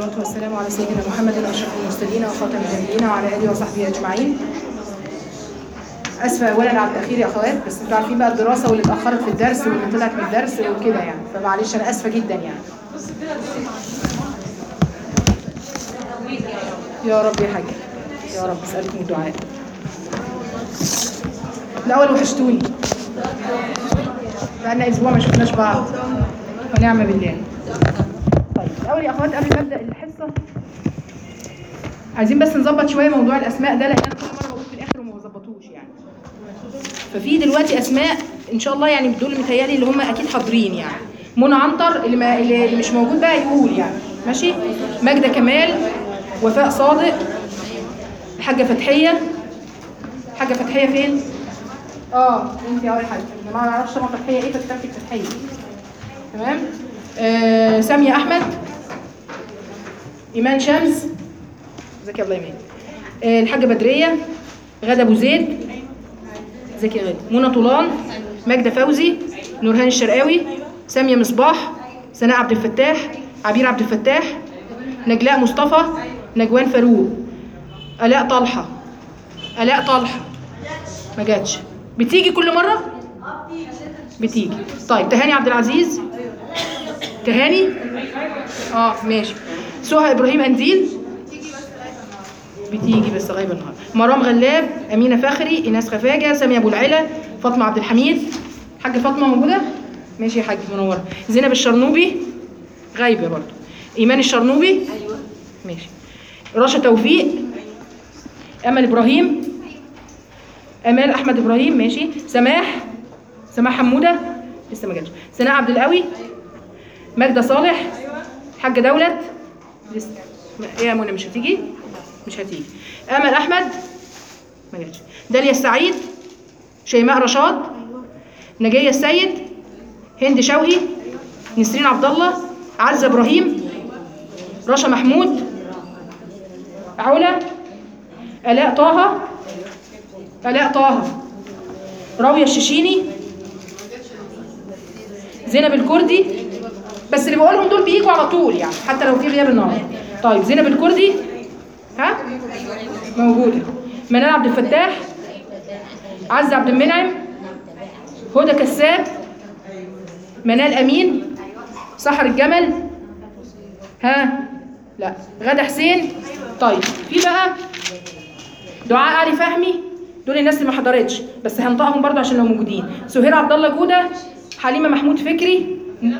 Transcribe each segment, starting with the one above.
والصلاة والسلام على سيدنا محمد أشرف المرسلين وخاتم النبيين وعلى آله وصحبه أجمعين. أسفة أولا على التأخير يا أخوات بس أنتوا عارفين بقى الدراسة واللي اتأخرت في الدرس واللي طلعت من الدرس وكده يعني فمعلش أنا آسفة جدا يعني. يا رب يا حاج يا رب أسألكم الدعاء. الأول وحشتوني. بقالنا أسبوع ما شفناش بعض. ونعم بالله. طيب الأول يا أخوات قبل ما أبدأ الحصة عايزين بس نظبط شوية موضوع الأسماء ده لأن أنا كل مرة بقول في الآخر وما بظبطوش يعني. ففي دلوقتي أسماء إن شاء الله يعني دول متهيألي اللي هم أكيد حاضرين يعني. منى عنتر اللي, ما اللي مش موجود بقى يقول يعني ماشي ماجدة كمال وفاء صادق الحاجة فتحية الحاجة فتحية فين؟ اه انت يا اول حاجة انا ما اعرفش طبعا فتحية ايه فكتبتك فتحية تمام آه سامية احمد ايمان شمس ازيك يا الله ايمان آه الحاجة بدرية غادة ابو زيد ازيك يا غادة منى طولان ماجدة فوزي نورهان الشرقاوي سامية مصباح سناء عبد الفتاح عبير عبد الفتاح نجلاء مصطفى نجوان فاروق الاء طلحه الاء طلحه ما جاتش بتيجي كل مره بتيجي طيب تهاني عبد العزيز تهاني اه ماشي سهى ابراهيم انديل بتيجي بس غايبه النهارده مرام غلاب امينه فخري ايناس خفاجه ساميه ابو العلا فاطمه عبد الحميد حاجه فاطمه موجوده ماشي يا حاج منوره زينب الشرنوبي غايبه برضو ايمان الشرنوبي ايوه ماشي رشا توفيق امل ابراهيم امال احمد ابراهيم ماشي سماح سماح حموده لسه ما جاتش سناء عبد القوي ماجده صالح حاجه دولت لسه ايه يا منى مش هتيجي مش هتيجي امل احمد ما جاتش داليا السعيد شيماء رشاد نجيه السيد هند شوقي نسرين عبد الله عزه ابراهيم رشا محمود علا الاء طه الاء طه راويه الششيني زينب الكردي بس اللي بقولهم دول بيجوا على طول يعني حتى لو في غياب النهارده طيب زينب الكردي ها موجوده منال عبد الفتاح عزه عبد المنعم هدى كساب منال امين سحر الجمل ها لا غدا حسين طيب في بقى دعاء علي فهمي دول الناس اللي ما حضرتش بس هنطقهم برضه عشان لو موجودين سهير عبد الله جوده حليمه محمود فكري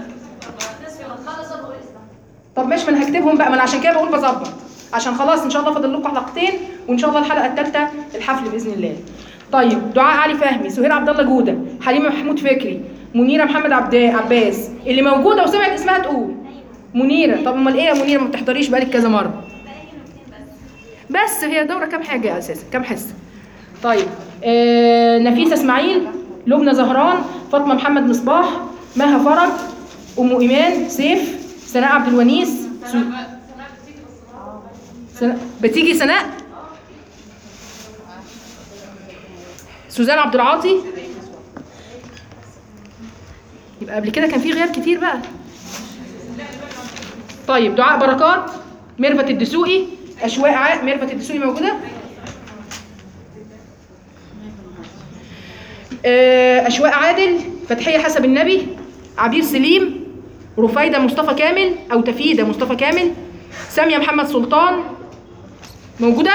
طب ماشي ما انا هكتبهم بقى ما انا عشان كده بقول بظبط عشان خلاص ان شاء الله فاضل لكم حلقتين وان شاء الله الحلقه الثالثه الحفل باذن الله طيب دعاء علي فهمي سهير عبد الله جوده حليمه محمود فكري منيره محمد عبد عباس اللي موجوده وسمعت اسمها تقول منيره طب امال ايه يا منيره ما بتحضريش بقالك كذا مره بس هي دوره كام حاجه اساسا كام حصه طيب آه نفيسه اسماعيل لبنى زهران فاطمه محمد مصباح مها فرج ام ايمان سيف سناء عبد الونيس سو... سناء بتيجي سناء سوزان عبد العاطي يبقى قبل كده كان في غياب كتير بقى طيب دعاء بركات ميرفت الدسوقي اشواق ع... ميرفت الدسوقي موجوده اشواق عادل فتحيه حسب النبي عبير سليم رفايده مصطفى كامل او تفيده مصطفى كامل ساميه محمد سلطان موجوده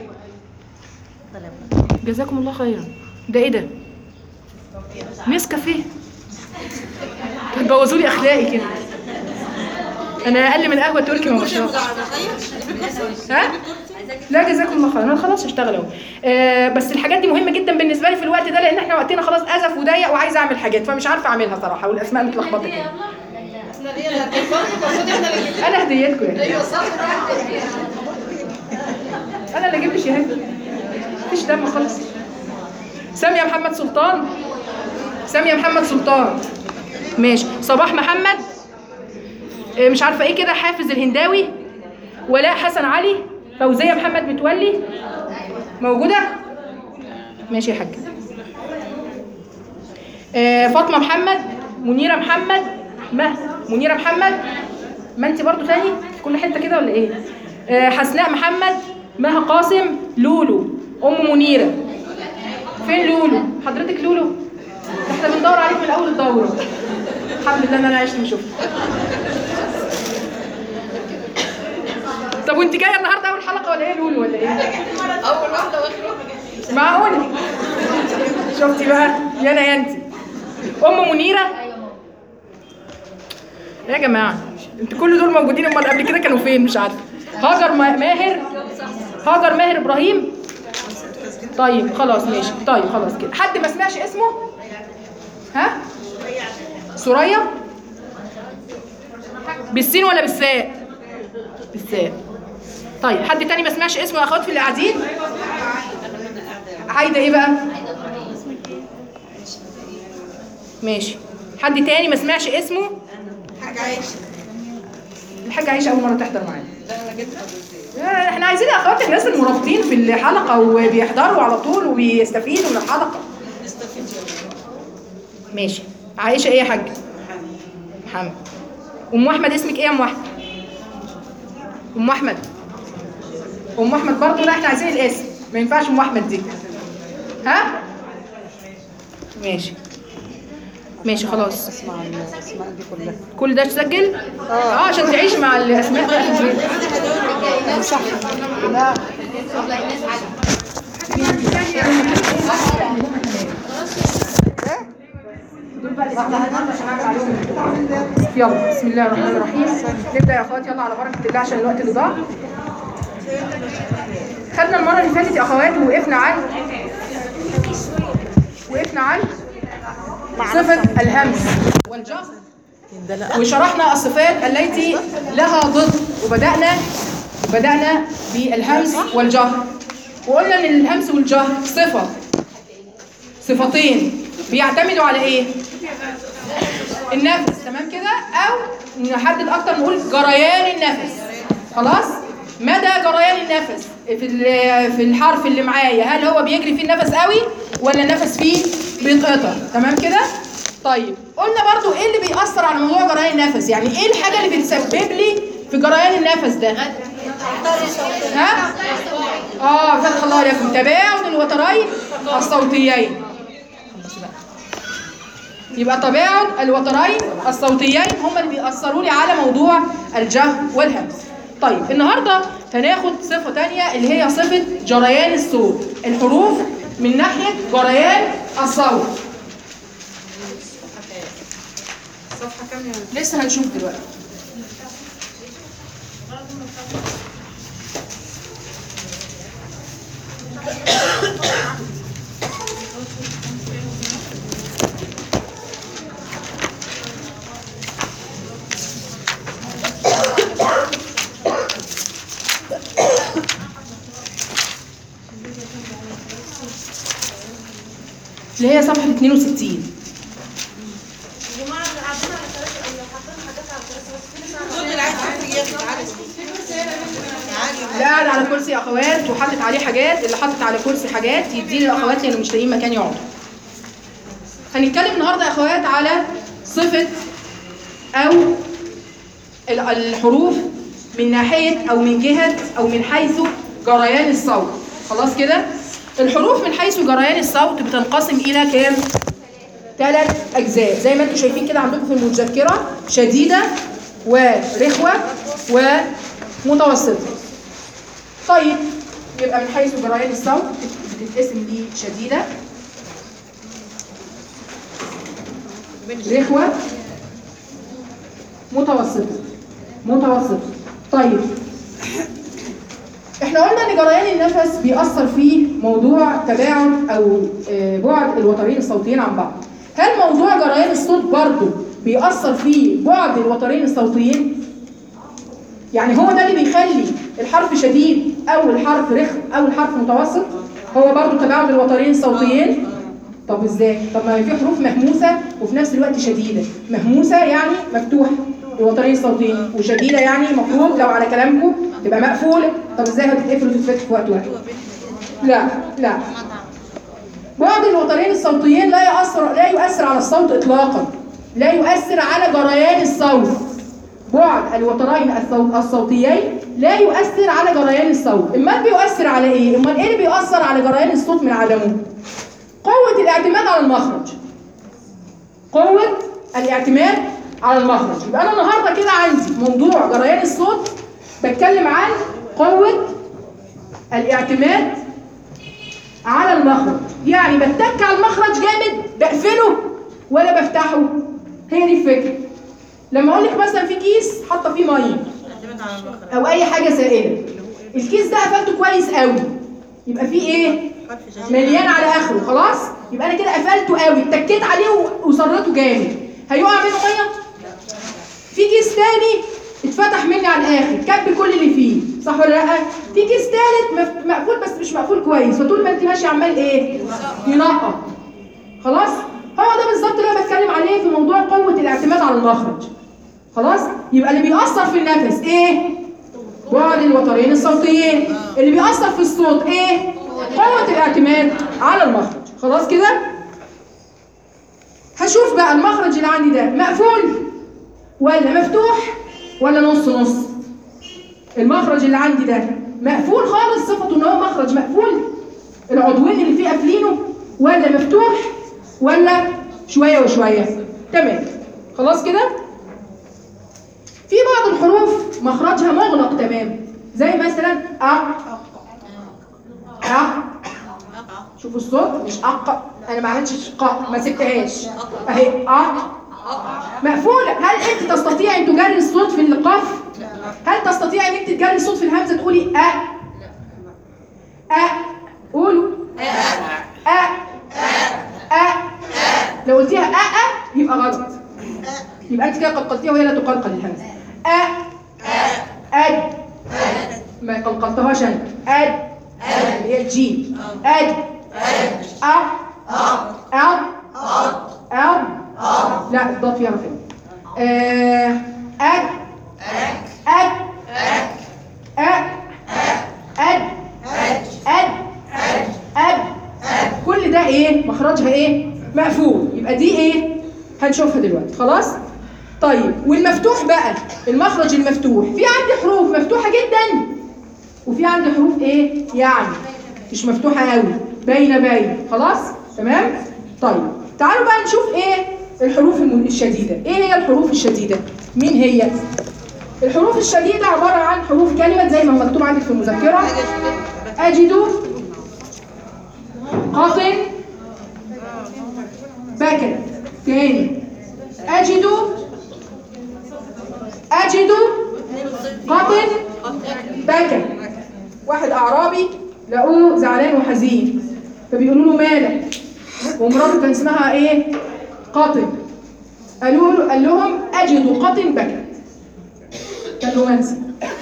جزاكم الله خيرا ده ايه ده نسكافيه بوظوا لي اخلاقي كده انا اقل من قهوه تركي ما بشربش ها لا جزاكم الله خير انا خلاص هشتغل اهو آه بس الحاجات دي مهمه جدا بالنسبه لي في الوقت ده لان احنا وقتنا خلاص ازف وضيق وعايزه اعمل حاجات فمش عارفه اعملها صراحه والاسماء متلخبطه كده انا هديتكم يعني ايوه صح انا اللي اجيب لي شهاده مفيش دم خالص ساميه محمد سلطان ساميه محمد سلطان ماشي صباح محمد آه، مش عارفه ايه كده حافظ الهنداوي ولاء حسن علي فوزيه محمد متولي موجوده ماشي يا حاجه آه، فاطمه محمد منيره محمد ما منيره محمد ما انت برضو تاني في كل حته كده ولا ايه آه حسناء محمد مها قاسم لولو ام منيره فين لولو حضرتك لولو ده احنا بندور عليك من اول الدوره الحمد لله ان انا عشت وشفت طب وانت جايه النهارده اول حلقه ولا ايه لولو ولا ايه اول واحده واخر واحده معقوله شفتي بقى يا انا يا انت ام منيره يا جماعه انتوا كل دول موجودين امال قبل كده كانوا فين مش عارفه هاجر ما- ماهر هاجر ماهر ابراهيم طيب خلاص ماشي طيب خلاص كده حد ما سمعش اسمه ها سوريا بالسين ولا بالساء بالساء طيب حد تاني ما سمعش اسمه يا اخوات في اللي قاعدين عايده ايه بقى ماشي حد تاني ما سمعش اسمه حاجه عايشه الحاجة عايشة أول مرة تحضر معانا لا انا جبت ازاي لا، احنا عايزين يا اخوات الناس المرابطين في الحلقة وبيحضروا على طول وبيستفيدوا من الحلقة نستفيد يلا ماشي عايشة ايه يا حاج محمد ام احمد اسمك ايه يا ام احمد ام احمد ام احمد برضه لا احنا عايزين الاسم ما ينفعش ام احمد دي ها ماشي ماشي خلاص اسمع الاسماء دي كلها كل ده تسجل اه عشان تعيش مع الاسماء بقى في البيت صح لا يلا بسم الله الرحمن الرحيم نبدا يا اخوات يلا على بركه الله عشان الوقت اللي ضاع خدنا المره اللي فاتت يا اخوات وقفنا عن وقفنا عن صفه الهمس والجهر ده لا وشرحنا الصفات التي لها ضد وبدأنا بدأنا بالهمس والجهر وقلنا ان الهمس والجهر صفة صفتين بيعتمدوا على ايه؟ النفس تمام كده او نحدد اكتر نقول جريان النفس خلاص مدى جريان النفس في ال- في الحرف اللي معايا هل هو بيجري فيه النفس قوي ولا النفس فيه بيتقطع تمام كده طيب قلنا برضو ايه اللي بيأثر على موضوع جريان النفس يعني ايه الحاجه اللي بتسبب لي في جريان النفس ده ها اه فتح الله عليكم تباعد الوترين الصوتيين يبقى تباعد الوترين الصوتيين هم اللي بيأثروا لي على موضوع الجهر والهمس طيب النهارده هناخد صفة تانية اللي هي صفة جريان الصوت الحروف من ناحية جريان الصوت صفحه كام يا لسه هنشوف دلوقتي اللي هي صفحة 62 دول اللي عايز ياخد ياخد تعالى تعالى اللي قاعد على كرسي اخوات وحاطط عليه حاجات اللي حاطط على كرسي حاجات يديه للاخوات لان مش لاقيين مكان يقعدوا هنتكلم النهارده يا اخوات على صفه او ال- الحروف من ناحيه او من جهه او من حيث جريان الصوت خلاص كده الحروف من حيث جريان الصوت بتنقسم الى كام ثلاث اجزاء زي ما انتم شايفين كده عندكم في المذكره شديده ورخوه ومتوسطه طيب يبقى من حيث جريان الصوت بتتقسم لشديده رخوه متوسطه متوسطه طيب احنا قلنا ان جريان النفس بيأثر في موضوع تباعد او آه، بعد الوترين الصوتيين عن بعض هل موضوع جريان الصوت برضه بيأثر في بعد الوترين الصوتيين يعني هو ده اللي بيخلي الحرف شديد او الحرف رخم او الحرف متوسط هو برضه تباعد الوترين الصوتيين طب ازاي طب ما في حروف مهموسه وفي نفس الوقت شديده مهموسه يعني مفتوحه الوترين الصوتيين وشديده يعني المفروض لو على كلامكم تبقى مقفوله طب ازاي هتتقفل وتتفتح في وقت واحد لا لا بعد الوترين الصوتيين لا يؤثر لا يؤثر على الصوت اطلاقا لا يؤثر على جريان الصوت بعد الوترين الصو- الصوتيين لا يؤثر على جريان الصوت امال بيؤثر على ايه امال ايه اللي بيؤثر على جريان الصوت من عدمه قوه الاعتماد على المخرج قوه الاعتماد على المخرج يبقى انا النهارده كده عندي موضوع جريان الصوت بتكلم عن قوه الاعتماد على المخرج يعني بتك على المخرج جامد بقفله ولا بفتحه هي دي الفكره لما اقول لك مثلا في كيس حاطه فيه ميه اعتمد على المخرج او اي حاجه سائله الكيس ده قفلته كويس قوي يبقى فيه ايه حرف جزم. مليان على اخره خلاص يبقى انا كده قفلته قوي اتكيت عليه و- وصرته جامد هيقع منه ميه في كيس تاني اتفتح مني على الاخر كب كل اللي فيه صح ولا لا في كيس تالت مف- مقفول بس مش مقفول كويس فطول ما انت ماشي عمال ايه ينقط خلاص هو ده بالظبط اللي انا بتكلم عليه في موضوع قوه الاعتماد على المخرج خلاص يبقى اللي بيأثر في النفس ايه بعد الوترين الصوتيين اللي بيأثر في الصوت ايه قوه الاعتماد على المخرج خلاص كده هشوف بقى المخرج اللي عندي ده مقفول ولا مفتوح ولا نص نص المخرج اللي عندي ده مقفول خالص صفته ان هو مخرج مقفول العضوين اللي فيه قافلينه ولا مفتوح ولا شويه وشويه تمام خلاص كده في بعض الحروف مخرجها مغلق تمام زي مثلا أ أ شوفوا الصوت مش أق أنا ما عملتش ق ما سبتهاش أهي أ مقفولة هل أنت تستطيع أن تجري الصوت في القاف؟ هل تستطيع أن أنت تجري الصوت في الهمزة تقولي أ أ قولوا أ أ لو قلتيها أ أ يبقى غلط يبقى أنت كده قلقلتيها وهي لا تقلقل الهمزة أ أد ما قلقلتهاش أنا أد اللي هي الجيم أد أ أ أ لا الضاد فيها رفع آه، أد أد أد أد أد أد كل ده إيه مخرجها إيه مقفول يبقى دي إيه هنشوفها دلوقتي خلاص طيب والمفتوح بقى المخرج المفتوح في عندي حروف مفتوحة جدا وفي عندي حروف ايه يعني مش مفتوحة قوي باينة باينة خلاص تمام طيب تعالوا بقى نشوف ايه الحروف الم- الشديدة ايه هي الحروف الشديدة مين هي الحروف الشديدة عبارة عن حروف كلمة زي ما هو مكتوب عندك في المذكرة أجد قطن بكر تاني أجد أجد قطن بكى واحد اعرابي لقوه زعلان وحزين فبيقولوا له مالك ومراته كان اسمها ايه قاطن قالوا له قال لهم اجد قطن بكى كان رومانسي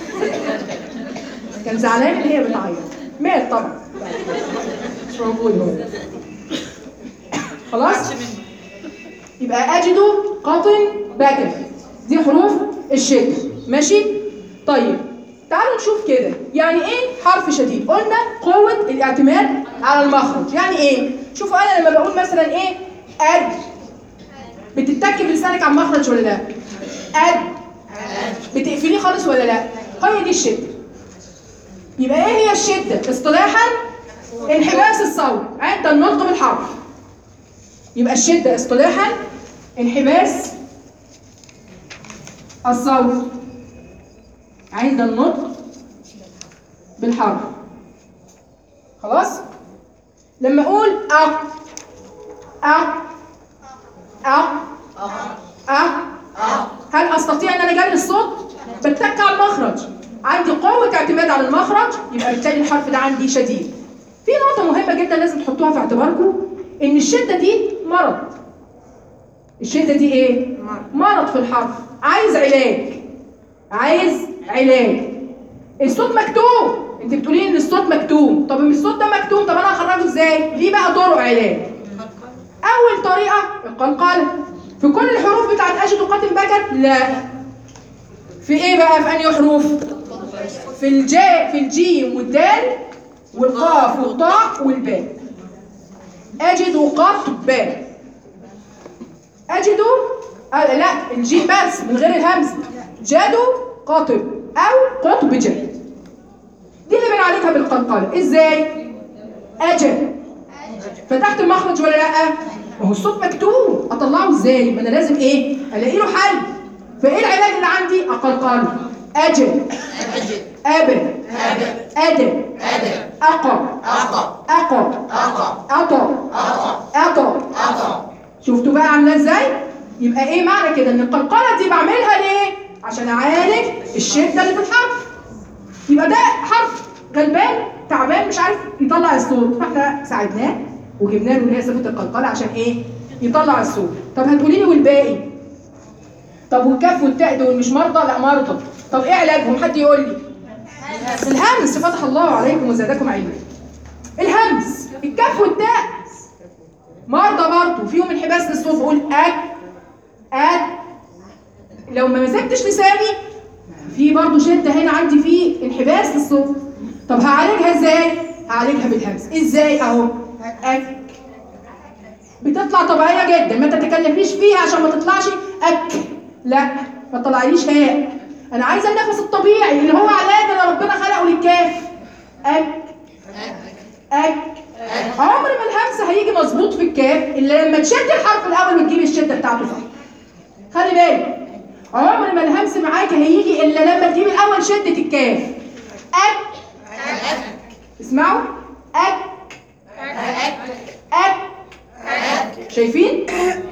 كان زعلان ان هي بتعيط مات طبعا مش موجود هو خلاص يبقى اجد قطن بكى دي حروف الشده ماشي طيب تعالوا نشوف كده يعني ايه حرف شديد قلنا قوه الاعتماد على المخرج يعني ايه شوفوا انا لما بقول مثلا ايه اد بتتك بلسانك على المخرج ولا لا اد بتقفليه خالص ولا لا هي دي الشده يبقى ايه هي الشده اصطلاحا انحباس الصوت عند النطق بالحرف يبقى الشده اصطلاحا انحباس الصوت عند النطق بالحرف خلاص لما اقول أ أ أ أ هل استطيع ان انا اجري الصوت بتك على المخرج عندي قوة اعتماد على المخرج يبقى بالتالي الحرف ده عندي شديد في نقطة مهمة جدا لازم تحطوها في اعتباركم ان الشدة دي مرض الشدة دي ايه؟ مرض في الحرف عايز علاج عايز علاج الصوت مكتوم انت بتقولي ان الصوت مكتوم طب ان الصوت ده مكتوم طب انا هخرجه ازاي ليه بقى طرق علاج اول طريقه القلقله في كل الحروف بتاعت اجد وقاتل بكر لا في ايه بقى في انهي حروف في الجاء في الجيم والدال والقاف والطاء والباء اجد وقاف باء اجد آه لا الجيم بس من غير الهمزه جدو قطب او قطب جد دي اللي بنعالجها بالقلقله ازاي اجل فتحت المخرج ولا لا ما هو الصوت مكتوب اطلعه ازاي ما انا لازم ايه الاقي له حل فايه العلاج اللي عندي اقلقله اجل أجل ابل أبل ادب أدب اقر أقر اقر أقر اطر أقر اطر أقر شفتوا بقى عامله ازاي يبقى ايه معنى كده ان القلقله دي بعملها ليه عشان اعالج الشده اللي في الحرف يبقى ده حرف غلبان تعبان مش عارف يطلع الصوت فاحنا ساعدناه وجبنا له اللي هي صفه القلقله عشان ايه يطلع الصوت طب هتقولي لي والباقي طب والكف والتاء دول مش مرضى لا مرضى طب ايه علاجهم حد يقول لي الهمس فتح الله عليكم وزادكم علما الهمس الكف والتاء مرضى برضه فيهم انحباس للصوت بقول اك اك لو ما مسكتش لساني في برضه شده هنا عندي فيه انحباس للصوت طب هعالجها ازاي هعالجها بالهمس ازاي اهو اك بتطلع طبيعيه جدا ما تتكلفيش فيها عشان ما تطلعش اك لا ما تطلعليش هاء انا عايزه النفس الطبيعي اللي هو علاج اللي ربنا خلقه للكاف اك اك عمر ما الهمس هيجي مظبوط في الكاف الا لما تشد الحرف الاول وتجيب الشده بتاعته صح خلي بالك عمر ما الهمس معاك هيجي الا لما تجيب الاول شده الكاف اك اسمعوا اك اك شايفين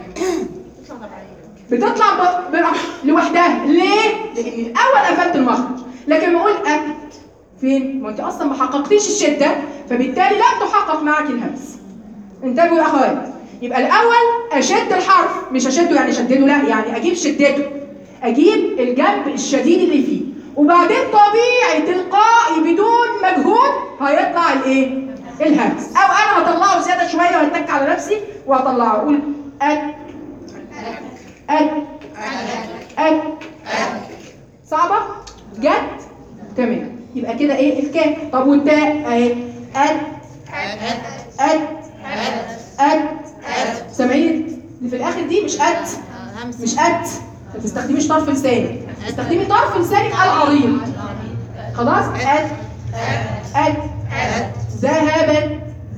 بتطلع ب... ب... لوحدها ليه لان الاول قفلت المخرج لكن ما اقول اك فين ما انت اصلا ما حققتيش الشده فبالتالي لم تحقق معك الهمس انتبهوا يا اخوات يبقى الاول اشد الحرف مش اشده يعني شدده لا يعني اجيب شدته اجيب الجنب الشديد اللي فيه وبعدين طبيعي تلقائي بدون مجهود هيطلع الايه الهمس او انا هطلعه زياده شويه وهتك على نفسي وهطلعه اقول اك اك اك صعبه جت تمام يبقى كده ايه الكاف طب والتاء اهي ات ات ات سامعين اللي في الاخر دي مش ات مش ات ما تستخدميش طرف لسانك استخدمي طرف لسانك العريض خلاص ات ات ذهبت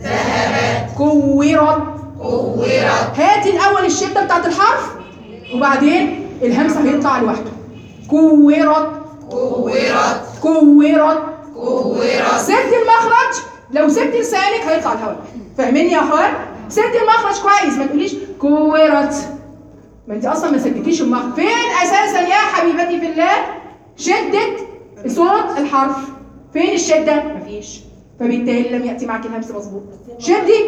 كورت كورت هاتي الاول الشده بتاعت الحرف وبعدين الهمس هيطلع لوحده كورت كورت كورت كورت سبت المخرج لو سبت لسانك هيطلع الهواء فاهميني يا اخوان سبت المخرج كويس ما تقوليش كورت ما انت اصلا ما سبتيش المخرج فين اساسا يا حبيبتي في الله شده صوت الحرف فين الشده مفيش فبالتالي لم ياتي معك الهمس مظبوط شدي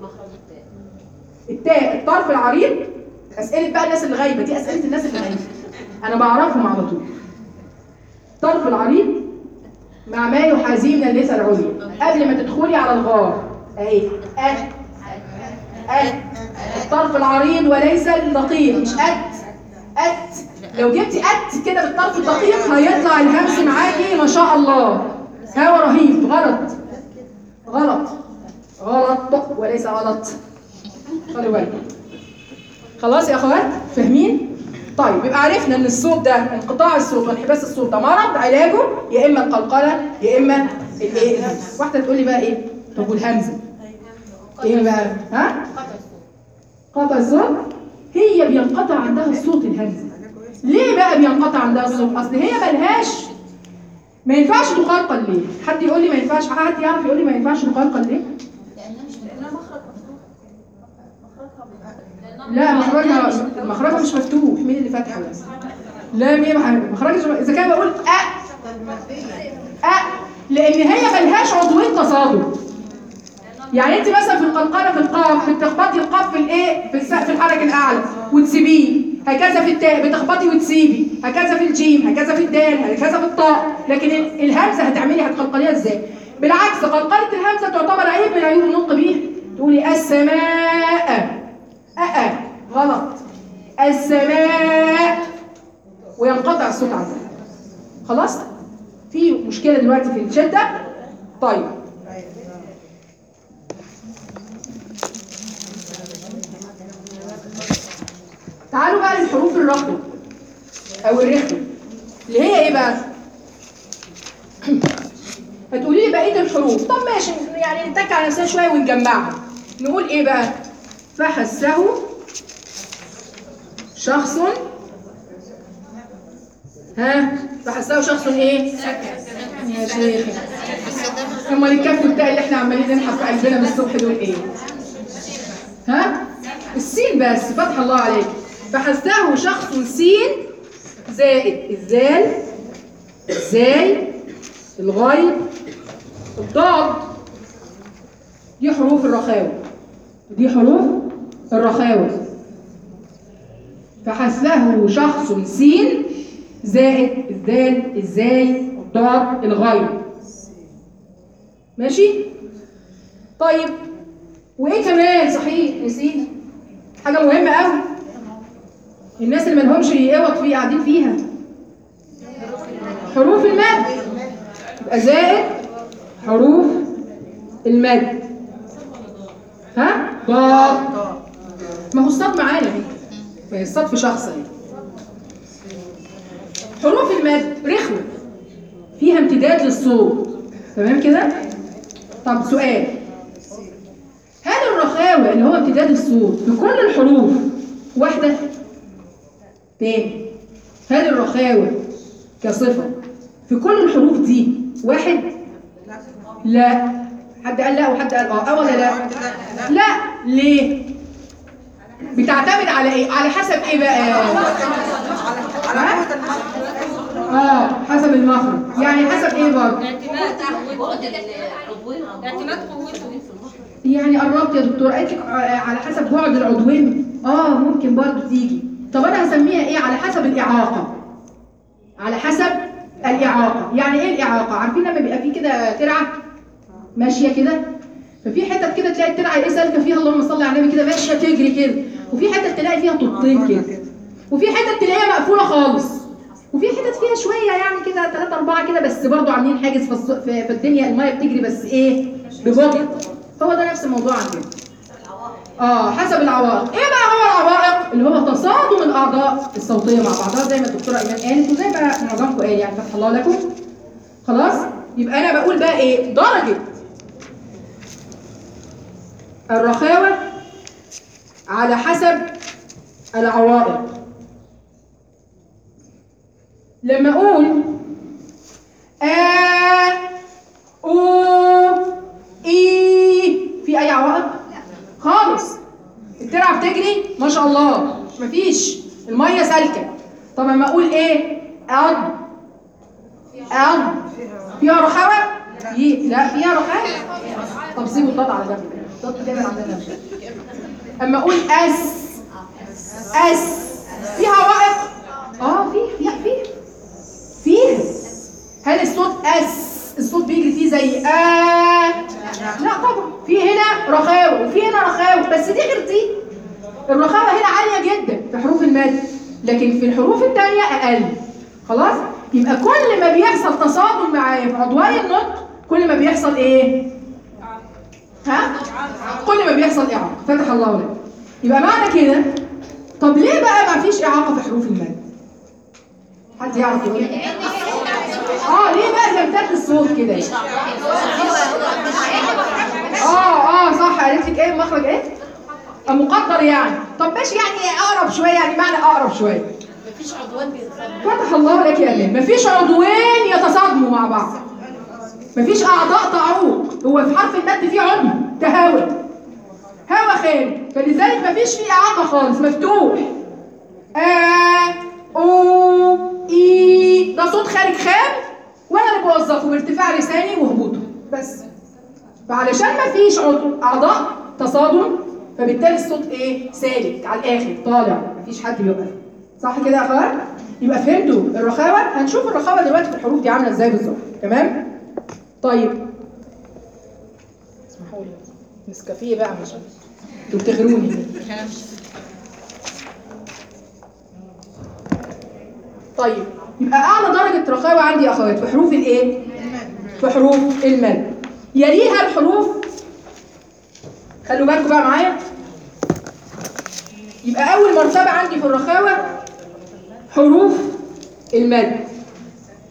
التاء الطرف العريض اسئله بقى الناس اللي غايبه دي اسئله الناس اللي غايبه انا بعرفهم على طول الطرف العريض مع ما يحاذيه من اللثه العليا قبل ما تدخلي على الغار اهي أت أت الطرف العريض وليس الدقيق مش أت أت لو جبتي أت كده بالطرف الدقيق هيطلع الهمس معاكي ما شاء الله هوا رهيب غلط غلط غلط وليس غلط خلي بالكم خلاص يا اخوات فاهمين طيب يبقى عرفنا ان الصوت ده انقطاع الصوت وانحباس الصوت ده مرض علاجه يا اما القلقله يا اما الايه الهمس واحده تقول لي بقى ايه طب والهمزه ايه بقى ها قطع الصوت هي بينقطع عندها الصوت الهمزه ليه بقى بينقطع عندها الصوت اصل هي ملهاش ما ينفعش تقلقل ليه حد يقول لي ما ينفعش حد يعرف يقول لي ما ينفعش تقلقل ليه لا مخرجها مخرجها مش مفتوح مين اللي فاتحه بس لا مين مخرجها مش- اذا كان بقول أ أ لان هي ملهاش عضوين تصادم يعني انت مثلا في القلقله في القاف بتخبطي القاف في الايه في السقف الحركه الاعلى وتسيبيه هكذا في التاء بتخبطي وتسيبي هكذا في الجيم هكذا في الدال هكذا في الطاء لكن ال- الهمزه هتعملي هتقلقليها ازاي بالعكس قلقله الهمزه تعتبر عيب من عيوب النطق بيها تقولي السماء أأ غلط السماء وينقطع الصوت عنها خلاص في مشكله دلوقتي في الشده طيب تعالوا بقى للحروف الرخوة أو الرخوة اللي هي ايه بقى هتقولي لي بقيه الحروف طب ماشي يعني نتك على نفسنا شويه ونجمعها نقول ايه بقى فحسه شخص ها فحسه شخص ايه يا شيخ امال الكف بتاع اللي احنا عمالين ننحف في قلبنا من الصبح دول ايه ها السين بس فتح الله عليك فحسه شخص سين زائد الزال الزاي الغايب الضاد دي حروف الرخاوة دي حروف الرخاوة فحسه شخص سين زائد الذال الزاي الضاد الغايب ماشي طيب وايه كمان صحيح نسينا حاجه مهمه قوي الناس اللي مالهمش يقوط فيه قاعدين فيها حروف المد يبقى زائد حروف المد ها ضاد ما هو الصاد معانا اهي ما هي الصاد في شخص اهي حروف المد رخوه فيها امتداد للصوت تمام كده طب سؤال هل الرخاوة اللي هو امتداد الصوت في كل الحروف واحدة؟ تاني هل الرخاوة كصفة في كل الحروف دي واحد؟ لا حد قال لا وحد قال اه اه ولا لا؟ لا ليه؟ بتعتمد على ايه؟ على حسب ايه بقى؟ على قوة المخرج اه حسب المخرج يعني حسب ايه برضه؟ اعتماد بعد العضوين اعتماد قوته يعني قربت يا دكتور قالت لك ع- على حسب بعد العضوين اه ممكن برضو تيجي طب انا هسميها ايه على حسب الاعاقه على حسب الاعاقه يعني ايه الاعاقه عارفين لما بيبقى في كده ترعه ماشيه كده ففي حتت كده تلاقي الترعه ايه سالكه فيها اللهم صل على النبي كده ماشيه تجري كده وفي حتت تلاقي فيها طوبتين كده وفي حتت تلاقيها مقفوله خالص وفي حتت فيها شويه يعني كده ثلاثة أربعة كده بس برضو عاملين حاجز في, الص- في, في الدنيا الميه بتجري بس ايه ببطء هو ده نفس الموضوع عندنا اه حسب العوائق ايه بقى هو العوائق اللي هو تصادم الاعضاء الصوتيه مع بعضها زي ما الدكتوره ايمان قالت وزي ما معظمكم قال يعني فتح الله لكم خلاص يبقى انا بقول بقى ايه درجه الرخاوه على حسب العوائق لما اقول آ او اي في اي عوائق خالص الترعه بتجري ما شاء الله مفيش الميه سالكه طب اما اقول ايه اض اض فيها رخاوه ي- لا فيها رخاوه طب سيبوا الضاد على جنب الضاد دايما عندنا اما اقول اس اس فيها عوائق اه في لا في فيه هل الصوت اس الصوت بيجري فيه زي آه لا طبعا في هنا رخاوة وفي هنا رخاوة بس دي غير دي الرخاوة هنا عالية جدا في حروف المد لكن في الحروف التانية أقل خلاص يبقى كل ما بيحصل تصادم معايا في عضواي النطق كل ما بيحصل ايه ها كل ما بيحصل إعاقة فتح الله لك يبقى معنى كده طب ليه بقى ما فيش إعاقة في حروف المد حد يعرف يقول اه ليه بقى يمتد الصوت كده يعني؟ اه اه صح قالت لك ايه مخرج ايه آه، مقدر يعني طب ماشي يعني اقرب شويه يعني معنى اقرب شويه مفيش عضوان بيتصرف فتح الله لك يا امين مفيش عضوين يتصادموا مع بعض مفيش اعضاء تعوق هو في حرف المد فيه عضو تهاوى هوا خارج فلذلك مفيش فيه اعاقه خالص مفتوح آ او اي ده صوت خارج خام وانا اللي بوظفه بارتفاع لساني وهبوطه بس فعلشان مفيش عضو اعضاء تصادم فبالتالي الصوت ايه سالك على الاخر طالع مفيش حد بيوقف صح كده يا اخوات يبقى فهمتوا الرخاوه هنشوف الرخاوه دلوقتي في الحروف دي عامله ازاي بالظبط تمام طيب اسمحوا لي نسكافيه بقى مش انتوا بتغروني طيب يبقى اعلى درجه رخاوه عندي يا اخوات في حروف الايه في حروف المد يليها الحروف خلوا بالكم بقى معايا يبقى اول مرتبه عندي في الرخاوه حروف المد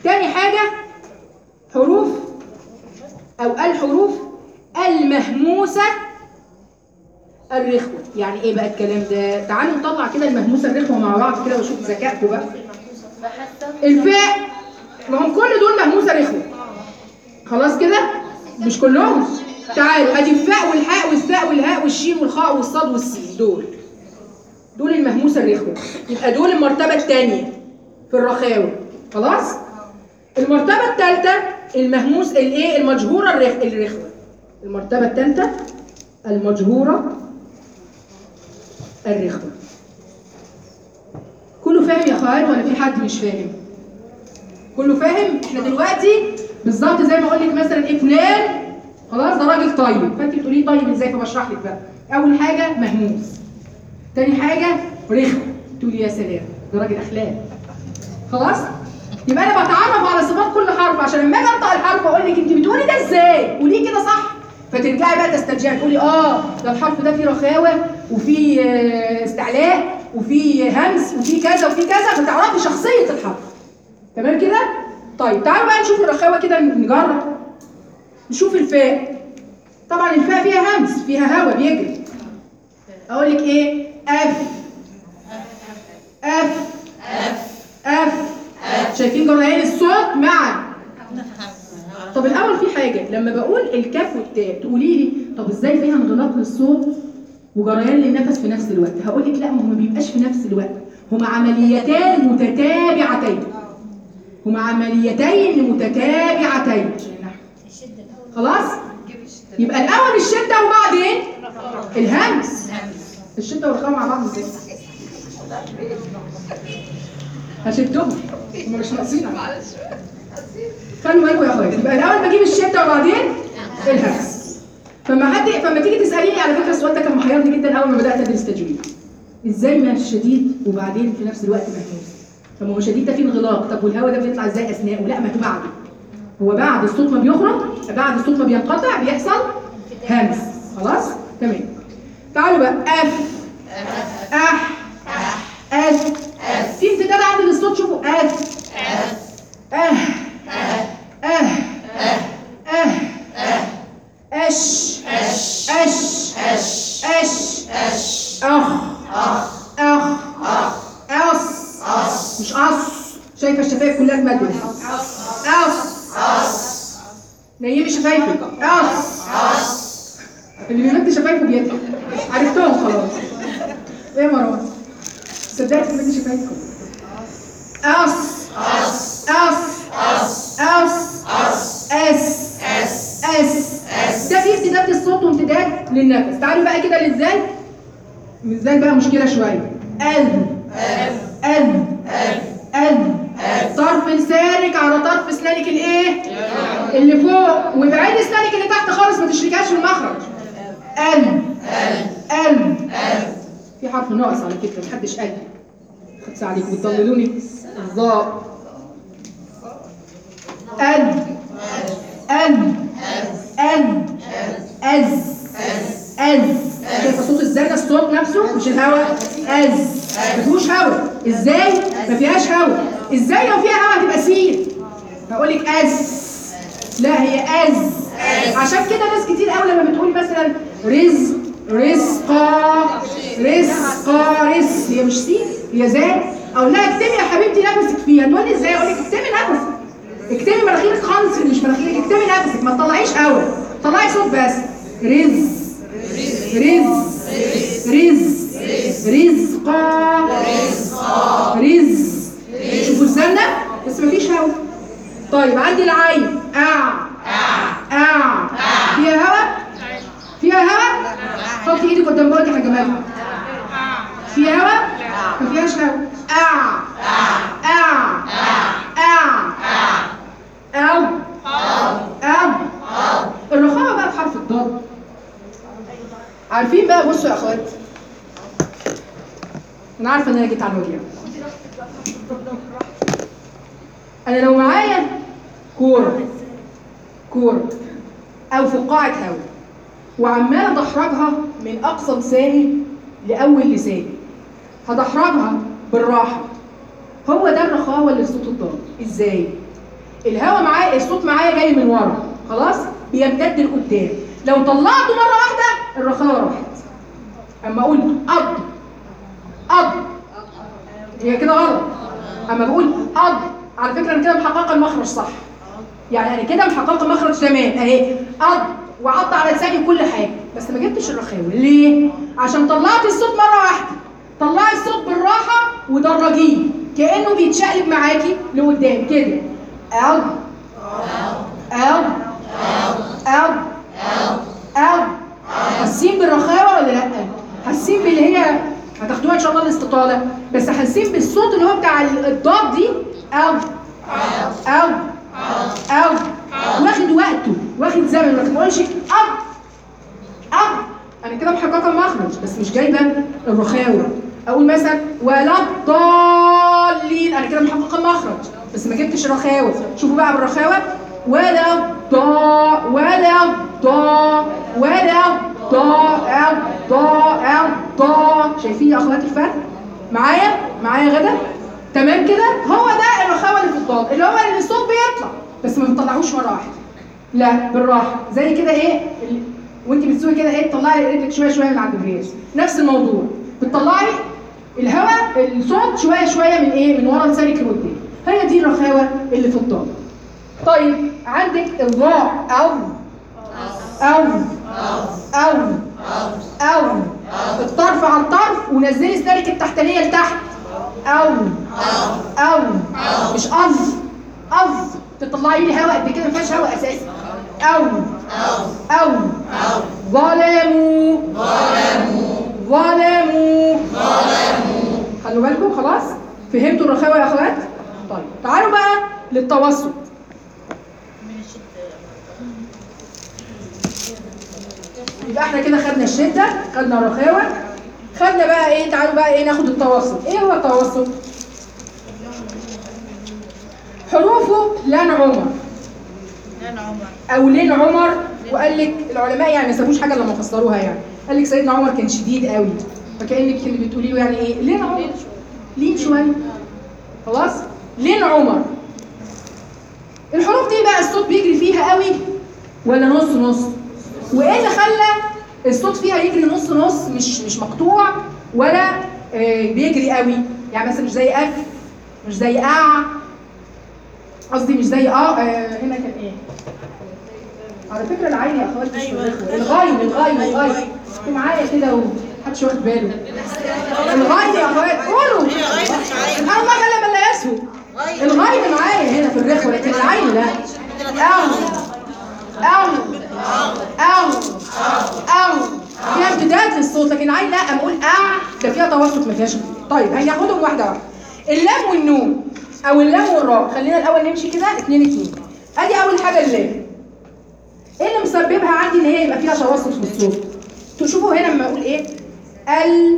تاني حاجه حروف او الحروف المهموسه الرخوه يعني ايه بقى الكلام ده تعالوا نطلع كده المهموسه الرخوه مع بعض كده واشوف ذكائكم بقى الفاء ما هم كل دول مهموسه رخوه خلاص كده مش كلهم تعالوا ادي الفاء والحاء والثاء والهاء والشين والخاء والصاد والسين دول دول المهموسه الرخوه يبقى دول المرتبه الثانيه في الرخاوه خلاص المرتبه الثالثه المهموس الايه المجهوره الرخ... الرخوه المرتبه الثالثه المجهوره الرخوه كله فاهم يا اخوات ولا في حد مش فاهم كله فاهم احنا دلوقتي بالظبط زي ما اقول لك مثلا ايه فلان خلاص ده راجل طيب فانت بتقولي طيب ازاي فبشرح لك بقى اول حاجه مهموس تاني حاجه رخم تقولي يا سلام ده راجل اخلاق خلاص يبقى انا بتعرف على صفات كل حرف عشان لما اجي انطق الحرف اقول لك انت بتقولي ده ازاي قوليه كده صح فترجعي بقى تسترجعي تقولي اه ده الحرف ده فيه رخاوه وفيه آه، استعلاء وفيه همس وفيه كذا وفيه كذا فتعرفي شخصيه الحرف تمام كده طيب تعالوا بقى نشوف الرخاوه كده نجرب نشوف الفاء طبعا الفاء فيها همس فيها هوا بيجري اقول لك ايه اف اف اف شايفين جريان الصوت معا طب الاول في حاجه لما بقول الكاف والتاء تقولي لي طب ازاي فيها انغلاق للصوت وجريان للنفس في نفس الوقت هقول لك لا ما هو ما بيبقاش في نفس الوقت هما عمليتان متتابعتين هما عمليتين متتابعتين خلاص يبقى الاول الشده وبعدين الهمس الشده والخاء مع بعض ازاي هشدهم هم مش ناقصين خلوا بالكم يا اخويا يبقى الاول بجيب الشده وبعدين الهمس فما حد فما تيجي تساليني على فكره السؤال ده كان محيرني جدا اول ما بدات ادرس تجويد ازاي ما شديد وبعدين في نفس الوقت مهموس طب ما هو شديد ده فيه انغلاق طب والهواء ده بيطلع ازاي اثناءه لا ما هو بعده هو بعد الصوت ما بيخرج بعد الصوت ما بينقطع بيحصل همس خلاص تمام تعالوا بقى اف اح اف في امتداد عندي للصوت شوفوا اف اه اه اه اش اش اش اش اخ اخ اص مش قص شايفه الشفايف كلها اتمدت قص نيمي شفايفك قص اللي بيمد شفايفه بيضحك عرفتهم خلاص ايه يا مروان صدقت تمد شفايفكم قص قص قص قص اس اس ده فيه امتداد للصوت وامتداد للنفس تعالوا بقى كده للزاي ازاي بقى مشكله شويه ال ال ال طرف لسانك على طرف اسنانك الايه اللي فوق وابعدي اسنانك اللي تحت خالص ما تشركهاش في المخرج ال ال في حرف ناقص على فكره محدش قال خدت عليكم بتضللوني الظاء ال ال ال از از شايفه صوت الزنه الصوت نفسه مش الهواء از ما فيهوش هواء ازاي ما فيهاش هواء ازاي لو فيها هواء هتبقى سين هقول لك از لا هي از عشان كده ناس كتير قوي لما بتقول مثلا رزق رزقا رزقا رزق هي مش سين هي زي اقول لها اكتمي يا حبيبتي نفسك فيها تقول لي ازاي اقول لك اكتمي نفسك اكتمي مناخيرك خالص مش مناخيرك اكتمي نفسك ما تطلعيش هواء طلعي صوت بس رز رز رز رزقا رز شوفوا الزنة بس مفيش هوا طيب عندي العين اع اع فيها هوا فيها هوا حطي ايدك قدام بقك يا حاجه مالها فيها هوا ما فيهاش هوا اع اع اع او او الرخامه بقى في حرف الضاد عارفين بقى بصوا يا اخوات انا عارفه ان انا جيت على الوجع انا لو معايا كوره كوره او فقاعه هواء وعماله ادحرجها من اقصى لساني لاول لساني هدحرجها بالراحه هو ده الرخاوه اللي في صوت الضاد ازاي الهواء معايا الصوت معايا جاي من ورا خلاص بيمتد لقدام لو طلعته مره واحده الرخاوه راحت اما اقول اب اب هي كده غلط اما بقول اب على فكره انا كده محققه المخرج صح يعني انا كده محققه مخرج تمام اهي اب وعض على لساني كل حاجه بس ما جبتش الرخاوه ليه عشان طلعت الصوت مره واحده طلعي الصوت بالراحه ودرجيه كانه بيتشقلب معاكي لقدام كده اب اب اب اب حاسين بالرخاوه ولا لا حاسين باللي هي هتاخدوها ان شاء الله الاستطاله بس حاسين بالصوت اللي هو بتاع الضاد دي او او او واخد وقته واخد زمن ما تقولش اب اب انا كده محققه المخرج بس مش جايبه الرخاوه اقول مثلا ولا الضالين انا كده محققه المخرج بس ما جبتش الرخاوه شوفوا بقى بالرخاوه ولا ضا ولا ضا ولا ضا ضا ضا شايفين يا اخواتي الفرق معايا معايا غدا تمام كده هو ده الرخاوه اللي في الضاد اللي هو اللي الصوت بيطلع بس ما بتطلعوش مره واحده لا بالراحه زي كده ايه ال- وانت بتسوي كده ايه تطلعي رجلك شويه شويه من عند الجهاز نفس الموضوع بتطلعي الهواء الصوت شويه شويه من ايه من ورا لسانك لقدام هي دي الرخاوه اللي في الضاد طيب عندك الراء او او او او الطرف على الطرف ونزلي اسنانك التحتانيه لتحت او او مش اف اف تطلعي لي هواء قد كده ما فيهاش هواء اساسا او او ظلموا ظلموا خلوا بالكم خلاص فهمتوا الرخاوه يا اخوات طيب تعالوا بقى للتوسط يبقى احنا كده خدنا الشده خدنا الرخاوه خدنا بقى ايه تعالوا بقى ايه ناخد التوسط ايه هو التوسط حروفه لن عمر انا عمر او لين عمر وقال لك العلماء يعني ما سابوش حاجه لما فسروها يعني قال لك سيدنا عمر كان شديد قوي فكانك اللي بتقولي له يعني ايه لين عمر لين شويه خلاص لين عمر الحروف دي بقى الصوت بيجري فيها قوي ولا نص نص وايه اللي خلى الصوت فيها يجري نص نص مش مش مقطوع ولا آه، بيجري قوي يعني مثلا مش زي اف مش زي اع قصدي مش زي اه آه، هنا كان ايه على فكره العين يا اخواتي مش أيوة. بالرخوة. الغايم الغايم أيوة. الغايم انتوا معايا كده ومحدش واخد باله الغايم يا اخوات قولوا هي غايب مش عايز انا ما بلا بلا يسهو الغايم معايا هنا في الرخوه لكن العين لا او او او او فيها امتداد للصوت لكن العين لا اما اقول اه ده فيها توسط ما فيهاش طيب هناخدهم واحده واحده اللام والنون او اللام والراء خلينا الاول نمشي كده اتنين اتنين ادي اول حاجه اللام ايه اللي مسببها عندي ان هي يبقى فيها توسط في الصوت تشوفوا هنا لما اقول ايه ال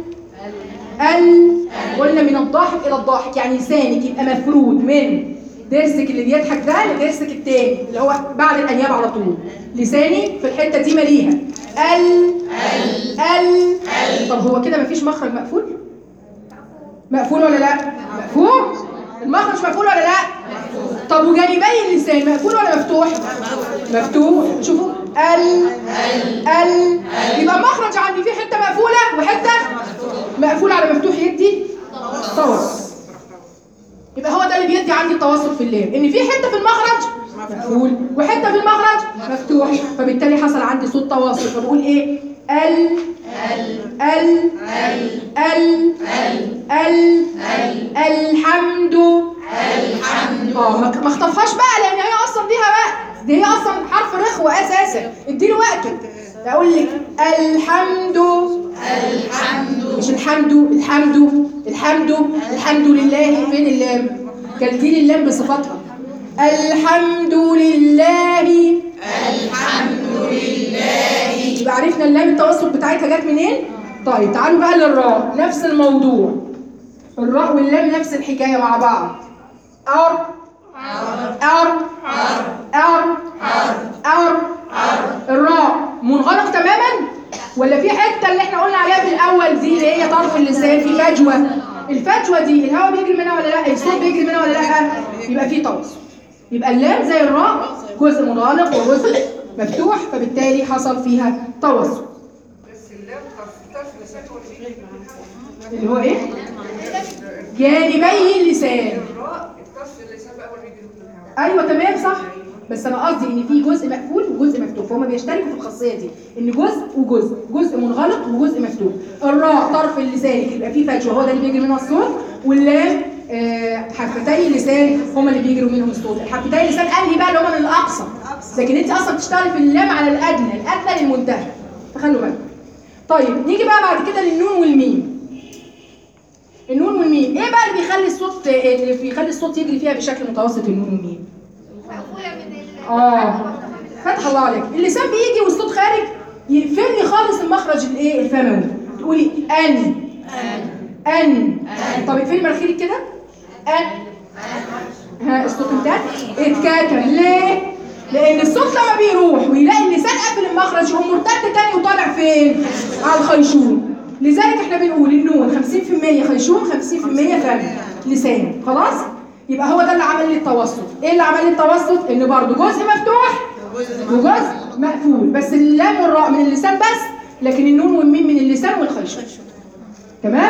ال قلنا من الضاحك الى الضاحك يعني لسانك يبقى مفرود من ضرسك اللي بيضحك ده لضرسك التاني اللي هو بعد الانياب على طول لساني في الحته دي مليها ال ال ال طب هو كده مفيش مخرج مقفول مقفول ولا لا مقفول المخرج مقفول ولا لا طب وجانبي اللسان مقفول ولا مفتوح مفتوح شوفوا ال ال يبقى المخرج عندي فيه حته مقفوله وحته مقفول على مفتوح يدي توسط يبقى هو ده اللي بيدي عندي التوسط في اللام ان في حته في المخرج مقفول وحته في المخرج مفتوح فبالتالي حصل عندي صوت تواصل فبقول ايه ال ال ال ال ال ال الحمد الحمد اه ما ما اخطفهاش بقى لان هي اصلا ليها وقت دي هي اصلا حرف رخوه اساسا اديله وقته اقول لك الحمد مش الحمد الحمد الحمد الحمد لله فين اللام كالتين اللام بصفتها الحمد لله الحمد لله يبقى عرفنا اللام التوسط بتاعتها جت منين طيب تعالوا بقى للراء نفس الموضوع الراء واللام نفس الحكايه مع بعض ار ار ار ار الراء منغلق تماما ولا في حته اللي احنا قلنا عليها في الاول دي اللي هي طرف اللسان في فجوه الفجوه دي الهواء بيجري منها ولا لا الصوت بيجري منها ولا لا يبقى في توسط يبقى اللام زي الراء جزء منغلق وجزء مفتوح فبالتالي حصل فيها توسط اللي هو ايه؟ جانبي اللسان ايوه تمام صح بس انا قصدي ان في جزء مقفول وجزء مفتوح فهم بيشتركوا في الخاصيه دي ان جزء وجزء جزء منغلق وجزء مفتوح الراء طرف اللسان يبقى فيه فجوه هو ده اللي بيجري منها الصوت واللام آه، حفتي اللسان هم اللي بيجروا منهم الصوت الحفتي اللسان انهي بقى اللي هم من الاقصى لكن انت اصلا بتشتغلي في اللام على الادنى الادنى للمنتهى فخلوا بالكم طيب نيجي بقى بعد كده للنون والميم النون والميم ايه بقى اللي بيخلي الصوت اللي بيخلي الصوت يجري فيها بشكل متوسط النون والميم اه فتح الله عليك اللسان بيجي والصوت خارج يقفل لي خالص المخرج الايه الفموي تقولي ان ان طب اقفلي مناخيرك كده ان ها الصوت انتهى اتكاتر ليه لان الصوت لما بيروح ويلاقي اللسان قافل المخرج يقوم مرتد تاني وطالع فين على الخيشوم لذلك احنا بنقول النون 50% خيشوم 50% فم لسان خلاص يبقى هو ده اللي عمل لي التوسط ايه اللي عمل لي التوسط ان برضو جزء مفتوح وجزء مقفول بس اللام والراء من اللسان بس لكن النون والميم من اللسان والخيشوم تمام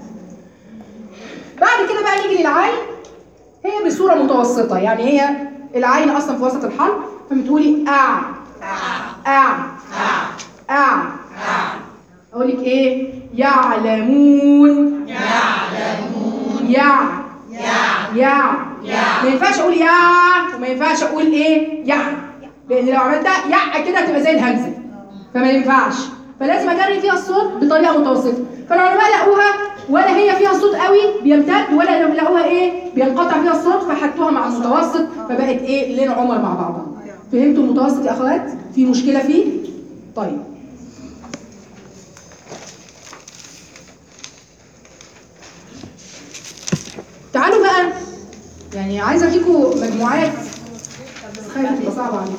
بعد كده بقى نيجي للعين هي بصوره متوسطه يعني هي العين اصلا في وسط الحلق فبتقولي اع اع اع اقول لك ايه يعلمون يعلمون يع يع ما ينفعش اقول يا وما ينفعش اقول ايه يع لان لو عملت يع كده هتبقى زي الهمزه فما ينفعش فلازم اجري فيها الصوت بطريقه متوسطه فالعلماء لقوها ولا هي فيها صوت قوي بيمتد ولا لو لقوها ايه بينقطع فيها الصوت فحطوها مع المتوسط فبقت ايه لين عمر مع بعضها فهمتوا المتوسط يا اخوات في مشكله فيه طيب تعالوا بقى يعني عايزه اديكم مجموعات خايفه تبقى صعبه عليكم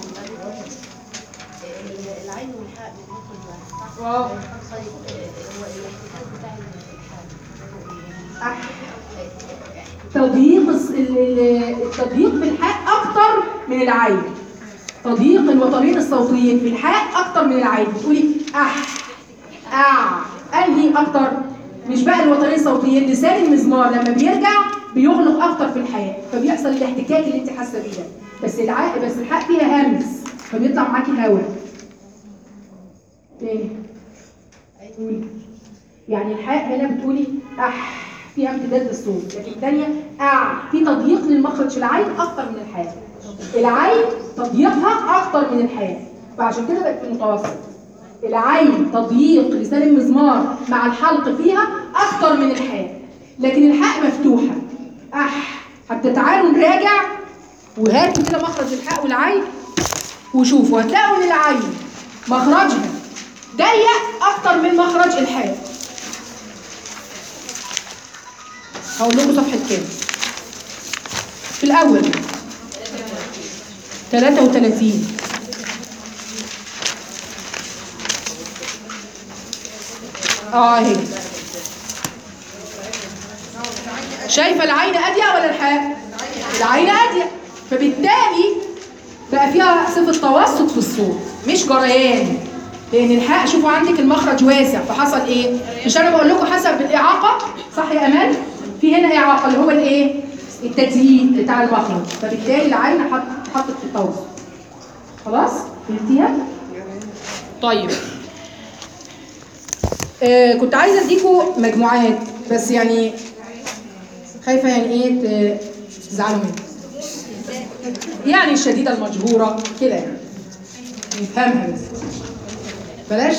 العين والحاء ممكن واو طيب هو الاحتكاك بتاع الحاء تضييق الص- ال- ال- التضييق في الحاء اكتر من العين تضييق الوترين الصوتيين في الحاء اكتر من العين بتقولي اح اع انهي اكتر مش بقى الوترين الصوتيين لسان المزمار لما بيرجع بيغلق اكتر في الحياه فبيحصل الاحتكاك اللي انت حاسه بيه ده بس الع... بس الحاء فيها همس فبيطلع معاكي هواء تاني قولي يعني الحاء هنا بتقولي اح فيها امتداد للصوت لكن الثانيه اع في تضييق للمخرج العين اكتر من الحاء العين تضييقها اكتر من الحاء فعشان كده بقت في المتوسط العين تضييق لسان المزمار مع الحلق فيها اكتر من الحاء لكن الحاء مفتوحه اح حتى تعالوا نراجع وهاتوا كده مخرج الحاء والعين وشوفوا هتلاقوا ان العين مخرجها ضيق اكتر من مخرج الحاء هقول لكم صفحه كام في الاول 33 اه اهي شايفه العين اضيق ولا الحاء العين اضيق فبالتالي بقى فيها صفه توسط في الصوت مش جريان لان الحاء شوفوا عندك المخرج واسع فحصل ايه مش انا بقول لكم حسب الاعاقه صح يا امان في هنا اعاقه اللي هو الايه التزييد بتاع المخرج فبالتالي العين حط حطت في التوسط خلاص فهمتيها طيب آه كنت عايزه اديكم مجموعات بس يعني خايفه يعني ايه ت- تزعلوا مني يعني الشديده المجهوره كده يعني نفهمها بس بلاش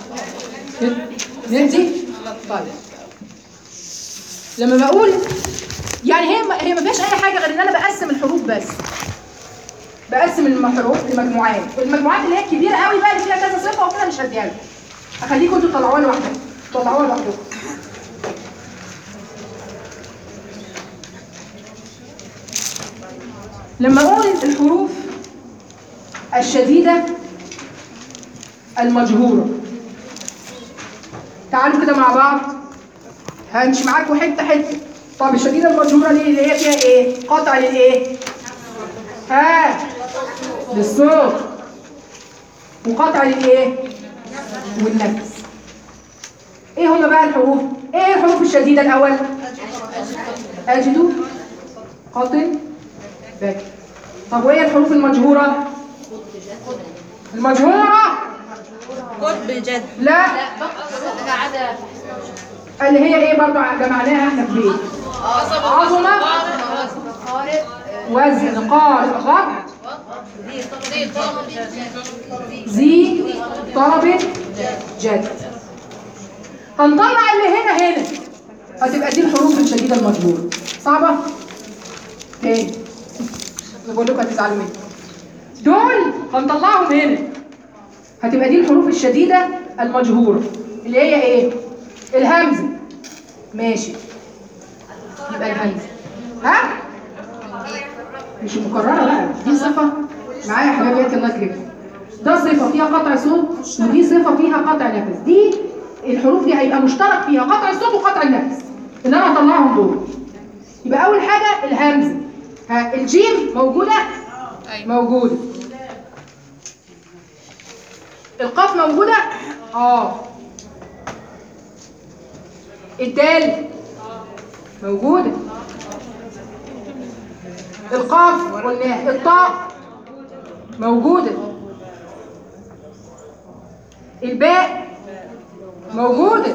ندي طيب لما بقول يعني هي هي ما فيهاش اي حاجه غير ان انا بقسم الحروف بس بقسم الحروف لمجموعات والمجموعات اللي هي الكبيره قوي بقى اللي فيها كذا صفه وكده مش هديها لكم اخليكم انتوا تطلعوها لوحدكم تطلعوها لوحدكم لما اقول الحروف الشديده المجهوره تعالوا كده مع بعض همشي معاكم حته حته طب الشديده المجهوره دي اللي هي فيها ايه قطع للايه آه للصوت وقطع للايه والنفس ايه هما بقى الحروف ايه الحروف الشديده الاول اجد قطن باكر طب وايه الحروف المجهوره المجهوره قطب جد لا اللي هي ايه برضو جمعناها احنا في بيت عظمه وزن قارئ غط ذي طلب جد هنطلع اللي هنا هنا هتبقى دي الحروف الشديدة المجهولة صعبة؟ تاني انا بقول لكم هتزعلوا مني دول هنطلعهم هنا هتبقى دي الحروف الشديدة المجهورة اللي هي ايه؟ الهمزة ماشي يبقى الهمزة ها؟ مش مكررة بقى دي صفة معايا يا حبايبي الله يكرمك ده صفة فيها قطع صوت ودي صفة فيها قطع نفس دي الحروف دي هيبقى مشترك فيها قطع الصوت وقطع النفس اللي انا هطلعهم دول يبقى اول حاجة الهمزة ها الجيم موجودة موجودة القاف موجودة اه الدال موجودة القاف قلناه الطاء موجودة الباء موجودة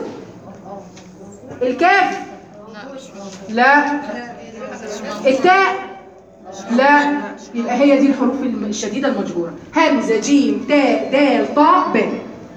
الكاف لا التاء لا يبقى هي دي الحروف الشديدة المجهورة همزة جيم تاء دال طاء باء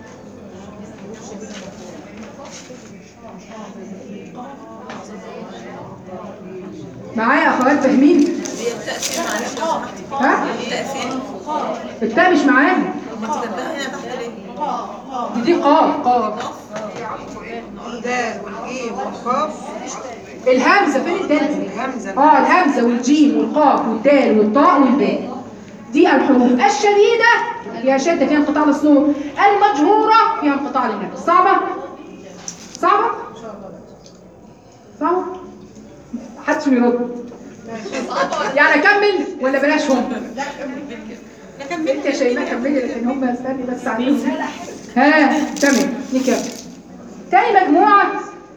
معايا يا اخوات فاهمين هي التأثير معلش لو سمحتي ها التأثير التاء مش معاها ما كتبتها هنا تحت ليه؟ دي قاف قاف الدال والجيم والقاف الهمزة فين الدال الهمزة اه الهمزة والجيم والقاف والدال والطاء والباء دي الحروف الشديدة فيها شدة فيها انقطاع للصوت المجهورة فيها انقطاع للنفس صعبة؟ صعبة؟ صعبة؟ محدش بيرد يعني اكمل ولا بلاشهم؟ انت يا شيماء كملي لكن هم استني بس عليهم ها تمام نكمل تاني مجموعة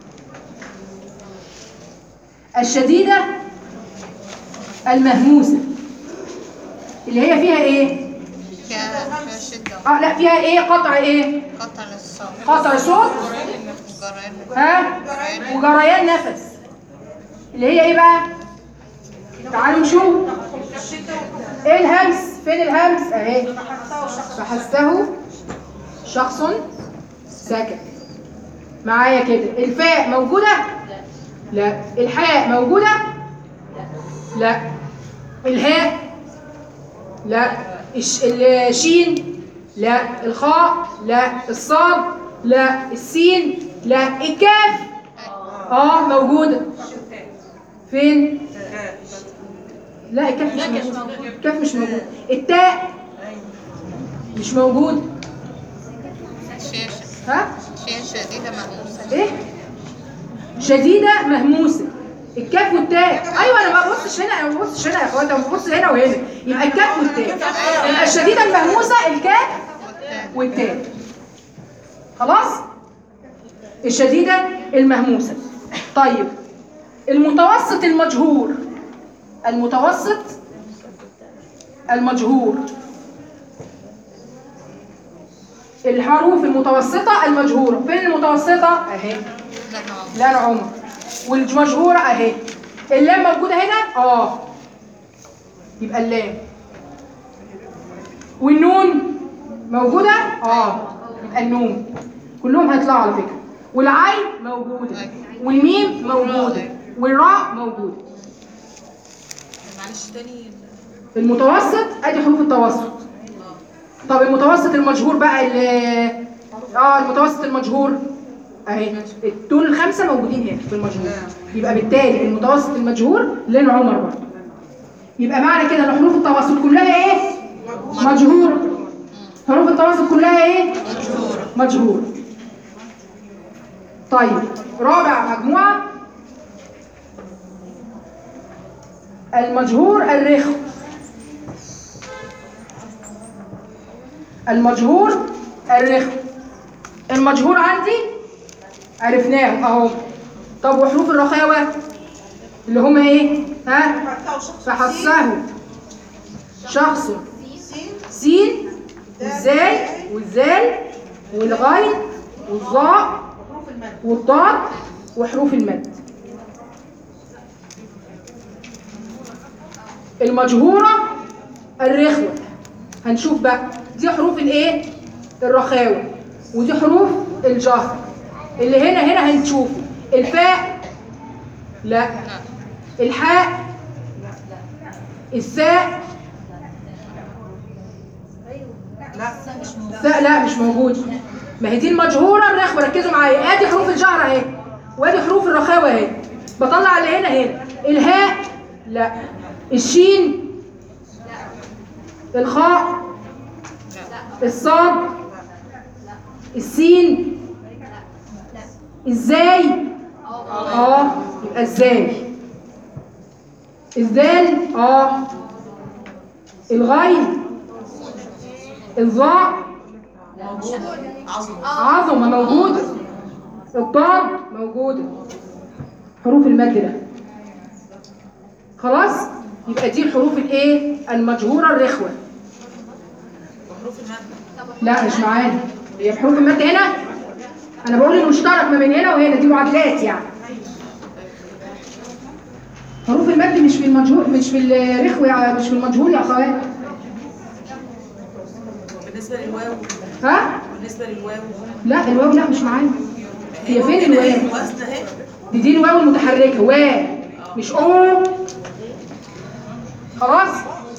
الشديدة المهموسة اللي هي فيها ايه؟ فيها شدة اه لا فيها ايه؟ قطع ايه؟ قطع للصوت قطع صوت جرائم ها؟ وجريان نفس اللي هي ايه بقى؟ تعالوا نشوف ايه الهمس؟ فين الهمس؟ اهي فحسه شخص سكت معايا كده الفاء موجودة؟ لا الحاء موجودة؟ لا الهاء لا الش- الشين لا الخاء لا الصاد لا السين لا الكاف اه موجودة فين؟ لا الكاف مش موجود الكاف مش موجود التاء مش موجود شاشة ها؟ شاشة شديدة مهموسة ايه؟ شديدة مهموسة الكاف والتاء ايوه انا ما ببصش هنا انا ما ببصش هنا يا اخوات انا ببص هنا وهنا يبقى الكاف والتاء يبقى الشديدة المهموسة الكاف والتاء خلاص الشديدة المهموسة طيب المتوسط المجهور المتوسط المجهور الحروف المتوسطة المجهورة فين المتوسطة اهي لا نعم لا انا عمر والمجهورة اهي اللام موجودة هنا اه يبقى اللام والنون موجودة اه يبقى النون كلهم هيطلعوا على فكرة والعين موجودة والميم موجودة والراء موجودة معلش تاني المتوسط ادي حروف التوسط طب المتوسط المجهور بقى ال- اه المتوسط المجهور اهي دول الخمسه موجودين هنا في المجهور يبقى بالتالي المتوسط المجهور لين عمر برضه يبقى معنى كده ان حروف التوسط كلها ايه مجهوره حروف التوسط كلها ايه مجهوره مجهوره طيب رابع مجموعه المجهور الرخم المجهور الرخو المجهور عندي عرفناه اهو طب وحروف الرخاوة اللي هما ايه ها فحصه شخص سين والزاي والزال والغين والظاء والضاد وحروف المد المجهورة الرخوة هنشوف بقى دي حروف الايه الرخاوة ودي حروف الجهر اللي هنا هنا هنشوف الفاء لا الحاء الثاء الثاء لا مش موجود ما هي دي المجهورة الرخوة ركزوا معايا ادي حروف الجهر اهي وادي حروف الرخاوة اهي بطلع اللي هنا هنا الهاء لا الشين الخاء الصاد السين ازاي اه يبقى ازاي الذال اه الغين الظاء عظمة موجودة الضاد موجودة حروف المد ده خلاص يبقى دي حروف الايه المجهورة الرخوة لا مش معانا هي حروف المد هنا انا بقول المشترك ما بين هنا وهنا دي معادلات يعني حروف المد مش في المجهول مش في الرخوة يا- مش في المجهول يا اخوات بالنسبة للواو ها بالنسبة للواو لا الواو لا مش معانا هي فين الواو الوزن اهي دي دي الواو المتحركة وا مش او خلاص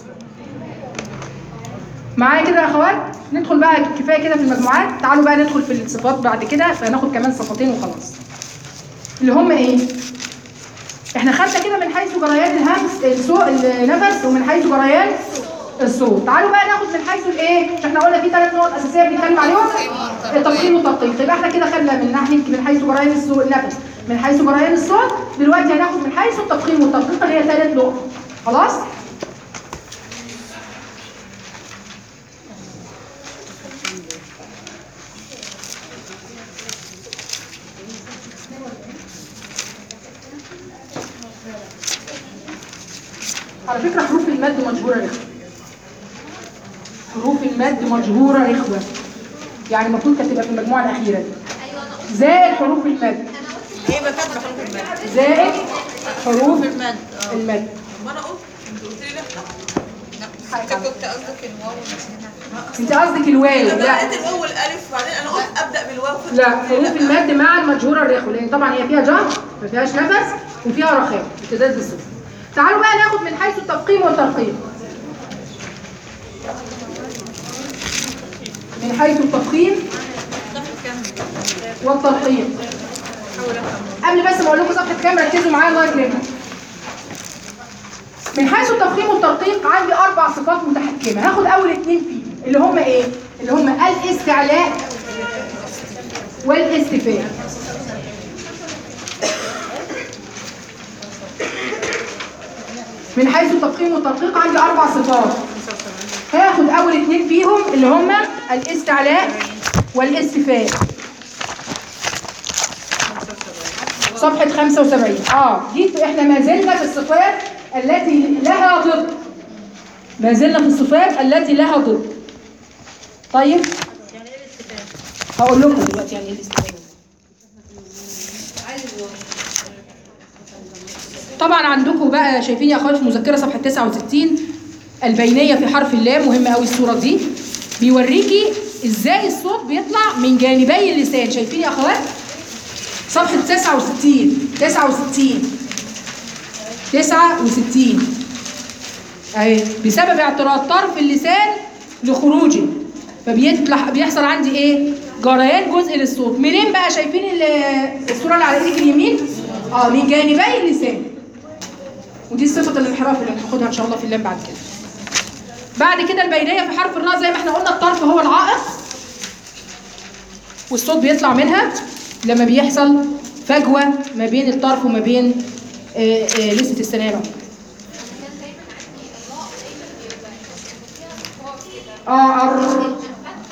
معايا كده يا اخوات ندخل بقى كفايه كده في المجموعات تعالوا بقى ندخل في الصفات بعد كده فهناخد كمان صفتين وخلاص اللي هم ايه احنا خدنا كده من حيث جريان الهمس الصوت النفس ومن حيث جريان الصوت تعالوا بقى ناخد من حيث الايه مش احنا قلنا في ثلاث نقط اساسيه بنتكلم عليهم التفخيم والتدقيق يبقى احنا كده خدنا من ناحيه من حيث جريان الصوت النفس من حيث جريان الصوت دلوقتي هناخد من حيث التفخيم والتدقيق اللي هي ثالث نقطه خلاص على فكرة حروف المد مجهورة رخوة حروف المد مجهورة رخوة يعني المفروض كانت تبقى في المجموعة الأخيرة دي زائد حروف المد هي ما كانت حروف المد زائد حروف المد اه المد ما انا قلت انت قلت لي لا انت كنت قصدك الواو انت قصدك الواو انا لا لقيت الواو والالف وبعدين انا قلت ابدا بالواو فقلت لا لي حروف المد مع المجهورة الرخوة لأن طبعا هي فيها جهر ما فيهاش نفس وفيها رخاوة امتداد بالصوت تعالوا بقى ناخد من حيث التفخيم والترقيم من حيث التفخيم والترقيم قبل بس ما اقول لكم صفحه كام ركزوا معايا الله يكرمكم من حيث التفخيم والترقيق عندي اربع صفات متحكمه هاخد اول اتنين فيهم اللي هم ايه اللي هم الاستعلاء والاستفاء من حيث التفخيم والتدقيق عندي اربع صفات هاخد اول اتنين فيهم اللي هم الاستعلاء والاستفاء صفحة 75 اه دي احنا ما زلنا في الصفات التي لها ضد ما زلنا في الصفات التي لها ضد طيب هقول لكم دلوقتي يعني ايه الاستفاء طبعا عندكم بقى شايفين يا اخوات في مذكره صفحه 69 البينيه في حرف اللام مهمه قوي الصوره دي بيوريكي ازاي الصوت بيطلع من جانبي اللسان شايفين يا اخوات صفحه 69 69 69 اهي بسبب اعتراض طرف اللسان لخروجه فبيطلع بيحصل عندي ايه جريان جزء للصوت منين بقى شايفين ال- الصوره اللي على ايدك اليمين اه من جانبي اللسان ودي صفه الانحراف اللي هناخدها ان شاء الله في اللام بعد كده بعد كده البينيه في حرف الراء زي ما احنا قلنا الطرف هو العائق والصوت بيطلع منها لما بيحصل فجوه ما بين الطرف وما بين آه، آه، لسه السنانه اه أر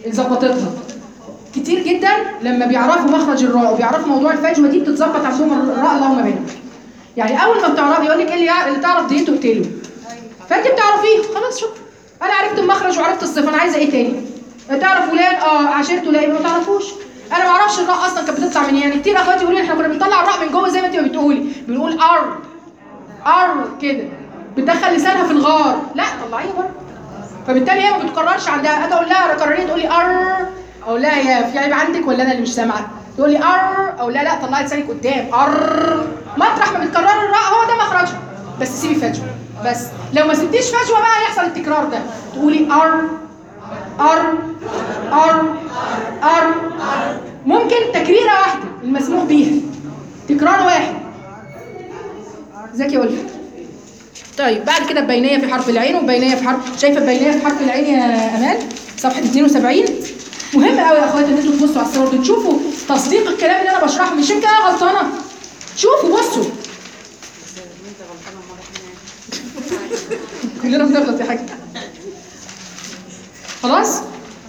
ظبطتها كتير جدا لما بيعرفوا مخرج الراء وبيعرفوا موضوع الفجوه دي بتتظبط عندهم الراء اللهم بينهم يعني اول ما بتعرفي يقول لك ايه اللي يع- اللي تعرف دي تقتله فانت بتعرفيه خلاص شكرا انا عرفت المخرج وعرفت الصفه انا عايزه ايه تاني تعرف فلان اه عشرته لا يبقى ما تعرفوش انا ما اعرفش الراء اصلا كانت بتطلع من إيه. يعني كتير اخواتي يقولوا لي احنا كنا بنطلع الراء من جوه زي ما انت ما بتقولي بنقول ار ار كده بتدخل لسانها في الغار لا طلعيها بره فبالتالي هي ما بتكررش عندها اجي اقول لها كرري تقول لي ار اقول لها يا في عيب عندك ولا انا اللي مش سامعه تقول لي ار اقول لها لا طلعي لسانك قدام ار مطرح ما بتكرري الراء هو ده مخرجها بس سيبي فجوه بس لو ما سبتيش فجوه بقى يحصل التكرار ده تقولي ار ار ار ار ممكن تكريره واحده المسموح بيها تكرار واحد ذكي ولا طيب بعد كده البينيه في حرف العين والبينيه في حرف شايفه البينيه في حرف العين يا امان صفحه 72 مهم قوي يا اخواتي ان انتوا تبصوا على الصور دي تشوفوا تصديق الكلام اللي انا بشرحه مش يمكن انا غلطانه شوفوا بصوا كلنا بنغلط يا حاج خلاص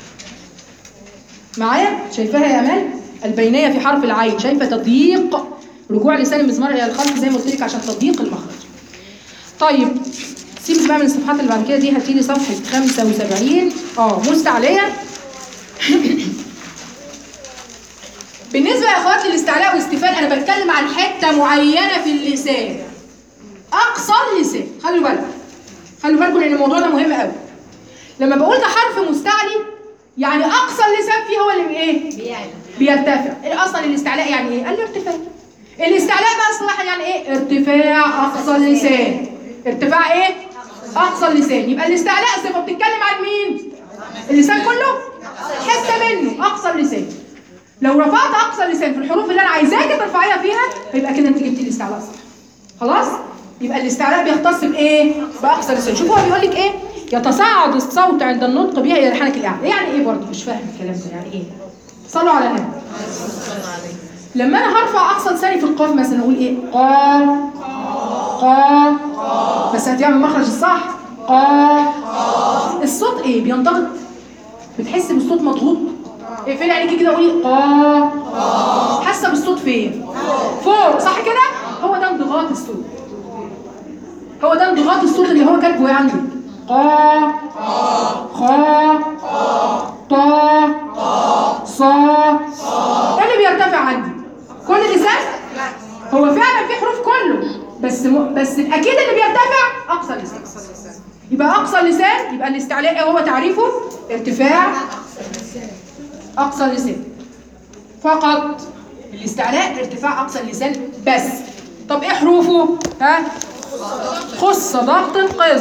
معايا شايفاها يا امال البينيه في حرف العين شايفه تضييق رجوع لسان المزمار الى الخلف زي ما قلت لك عشان تضييق المخرج طيب سيبك بقى من الصفحات اللي بعد كده دي هتيجي صفحه 75 اه مستعليه بالنسبه يا اخواتي للاستعلاء والاستفال انا بتكلم عن حته معينه في اللسان اقصى اللسان خلوا بالكم خلوا بالكم لان الموضوع ده مهم قوي لما بقول ده حرف مستعلي يعني اقصى اللسان فيه هو اللي ايه بيرتفع إيه اصلا الاستعلاء يعني ايه قال له ارتفاع الاستعلاء بقى اصطلاحا يعني ايه ارتفاع اقصى اللسان ارتفاع ايه اقصى اللسان يبقى الاستعلاء صفه بتتكلم عن مين اللسان كله حته منه اقصى اللسان لو رفعت اقصى اللسان في الحروف اللي انا عايزاكي ترفعيها فيها يبقى كده انت جبتي الاستعلاء صح خلاص يبقى الاستعلاء بيختص بايه باقصى اللسان شوفوا هو بيقول لك ايه يتصاعد الصوت عند النطق بها الى الحنك الاعلى يعني ايه برضه مش فاهم الكلام ده يعني ايه صلوا على النبي لما انا هرفع اقصى لساني في القاف مثلا اقول ايه قا قا بس هتعمل المخرج الصح قا الصوت ايه بينضغط بتحس بالصوت مضغوط اقفلي عينيكي كده قولي قا حاسه بالصوت فين فوق صح كده هو ده انضغاط الصوت هو ده انضغاط الصوت اللي هو كاتبه ايه عندي قا خا طا صا ايه اللي بيرتفع عندي كل لسان هو فعلا في حروف كله بس م... بس الاكيد اللي بيرتفع اقصى لسان يبقى اقصى اللسان يبقى الاستعلاء إيه هو تعريفه ارتفاع اقصى اللسان فقط الاستعلاء ارتفاع اقصى اللسان بس طب ايه حروفه ها خص ضغط قز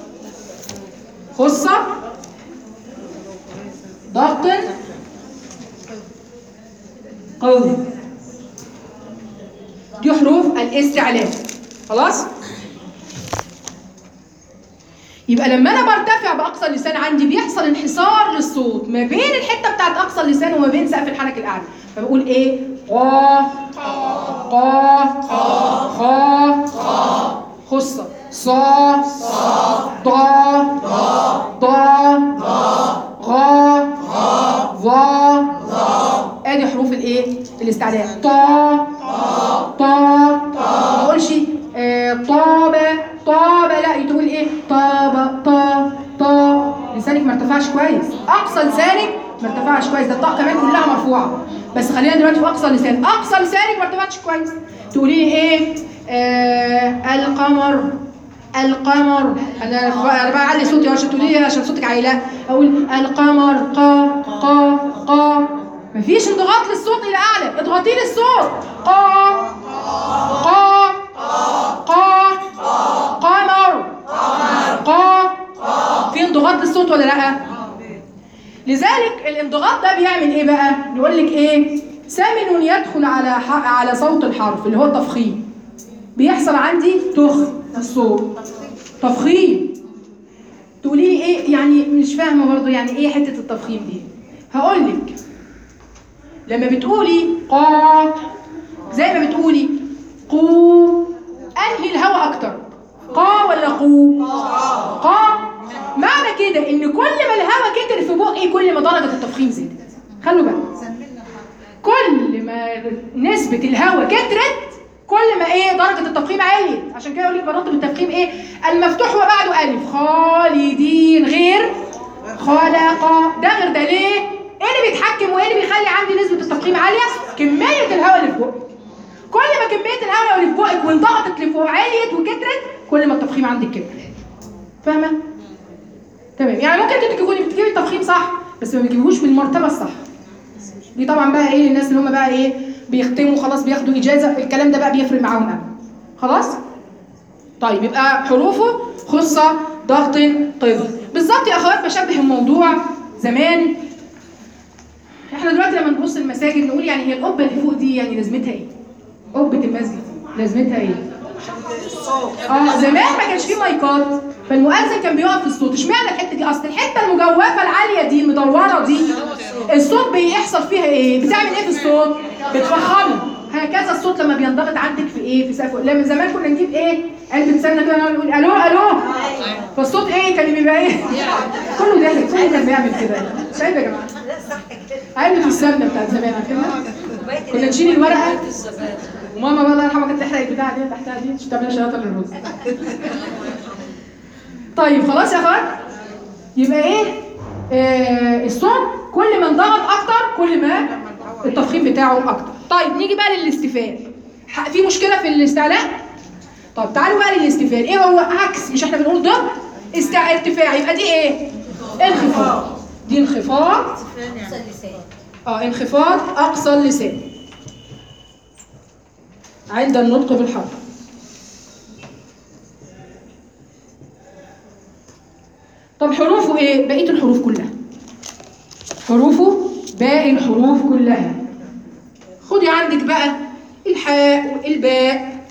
خص ضغط قوي دي حروف الاستعلاء خلاص يبقى لما انا برتفع باقصى اللسان عندي بيحصل انحسار للصوت ما بين الحته بتاعت اقصى اللسان وما بين سقف الحنك الاعلى فبقول ايه قا قا خا خصة صا طا طا غا ظا ادي حروف الايه الاستعلاء طا طا ما اقولش آه، طاب طاب لا تقول ايه طاب طا طا لسانك ما ارتفعش كويس اقصى لسانك ما ارتفعش كويس ده الطاء كمان كلها مرفوعه بس خلينا دلوقتي في اقصى لسان اقصى لسانك ما ارتفعش كويس تقولي لي ايه آه القمر القمر انا انا بعلي صوتي عشان تقولي لي عشان صوتك عالي اقول القمر قا قا قا مفيش انضغاط للصوت الى اعلى اضغطي لي الصوت قا قا قا قمر قا في انضغاط للصوت ولا لا لذلك الانضغاط ده بيعمل ايه بقى يقول لك ايه سامن يدخل على ح- على صوت الحرف اللي هو التفخيم بيحصل عندي تخ في الصوت تفخيم تقولي لي ايه يعني مش فاهمه برضه يعني ايه حته التفخيم دي هقول لك لما بتقولي قا زي ما بتقولي قو انهي الهواء اكتر قا ولا قو قا معنى كده ان كل ما الهواء كتر في بقي كل ما درجه التفخيم زادت خلوا بالكم كل ما نسبة الهواء كترت كل ما ايه درجة التفخيم عليت عشان كده يقول لك مراتب التفخيم ايه المفتوح وبعده ألف خالدين غير خلق ده غير ده ليه؟ ايه اللي بيتحكم وايه اللي بيخلي عندي نسبة التفخيم عالية؟ كمية الهواء اللي في بقي كل ما كمية الهواء اللي في بقك وانضغطت لفوق عليت وكترت كل ما التفخيم عندك كتر فاهمة؟ تمام يعني ممكن انت تكوني بتجيبي التفخيم صح بس ما بتجيبوش بالمرتبة الصح دي طبعا بقى ايه الناس اللي هم بقى ايه بيختموا خلاص بياخدوا اجازه الكلام ده بقى بيفرق معاهم قوي خلاص طيب يبقى حروفه خصه ضغط قذ بالظبط يا اخوات بشبه الموضوع زمان احنا دلوقتي لما نبص المساجد نقول يعني هي القبه اللي فوق دي يعني لازمتها ايه قبه المسجد دي لازمتها ايه اه زمان ما كانش فيه مايكات فالمؤذن كان بيقف في الصوت اشمعنى الحته دي اصل الحته المجوفه العاليه دي المدوره دي الصوت بيحصل فيها ايه بتعمل ايه في الصوت بتفخمه هكذا الصوت لما بينضغط عندك في ايه في سقف لما زمان كنا نجيب ايه علبه سمنه كده نقعد نقول الو الو فالصوت ايه كان بيبقى ايه كله ضحك كله كان بيعمل كده شايف يا جماعه علبه السمنه بتاعت زمان عارفينها كنا نشيل الورقه وماما بقى الله يرحمها كانت تحرق البتاعه دي تحتها دي عشان تعمل شراطه للرز طيب خلاص يا اخوات يبقى ايه آه الصوت كل ما انضغط اكتر كل ما التفخيم بتاعه اكتر طيب نيجي بقى للاستفال ح- في مشكله في الاستعلاء طب تعالوا بقى للاستفال ايه هو عكس مش احنا بنقول ضد استع... ارتفاع يبقى دي ايه انخفاض دي انخفاض اه انخفاض اقصى اللسان عند النطق بالحرف طب حروفه ايه بقيه الحروف كلها حروفه باقي الحروف كلها خدي عندك بقى الحاء والباء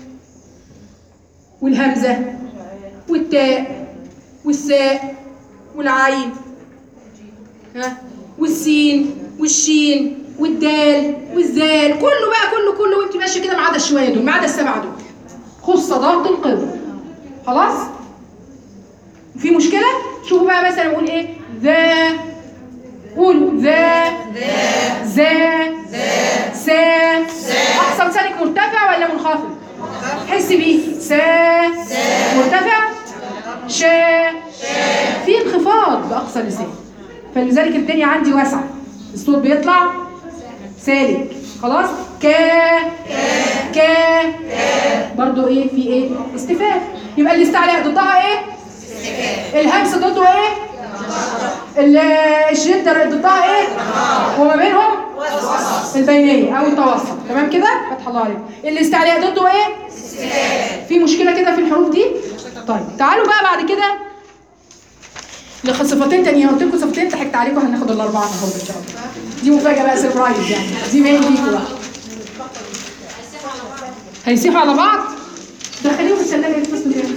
والهمزه والتاء والساء والعين ها والسين والشين والدال والذال كله بقى كله كله وانت ماشيه كده ما عدا الشويه دول ما عدا السبعه دول خص ضغط القلب خلاص في مشكله شوفوا بقى مثلا نقول ايه ذا قولوا ذا ذا سا اقصى لسانك مرتفع ولا منخفض حس بيه سا مرتفع شا في انخفاض باقصى اللسان فلذلك الدنيا عندي واسعه الصوت بيطلع سالك خلاص كا كا برضو ايه في ايه استفاف يبقى الاستعلاء ضدها ايه الهمس ضده ايه ال- الشده ضدها ايه وما بينهم البينيه او التوسط تمام كده فتح الله عليك الاستعلاء ضده ايه في مشكله كده في الحروف دي طيب تعالوا بقى بعد كده لصفتين تانية قلت لكم صفتين ضحكت عليكم هناخد الاربعه النهارده ان شاء الله دي مفاجاه بقى سربرايز يعني دي مني ليكوا بقى هيسيحوا على بعض دخليهم في الثلاجه يتفصلوا تاني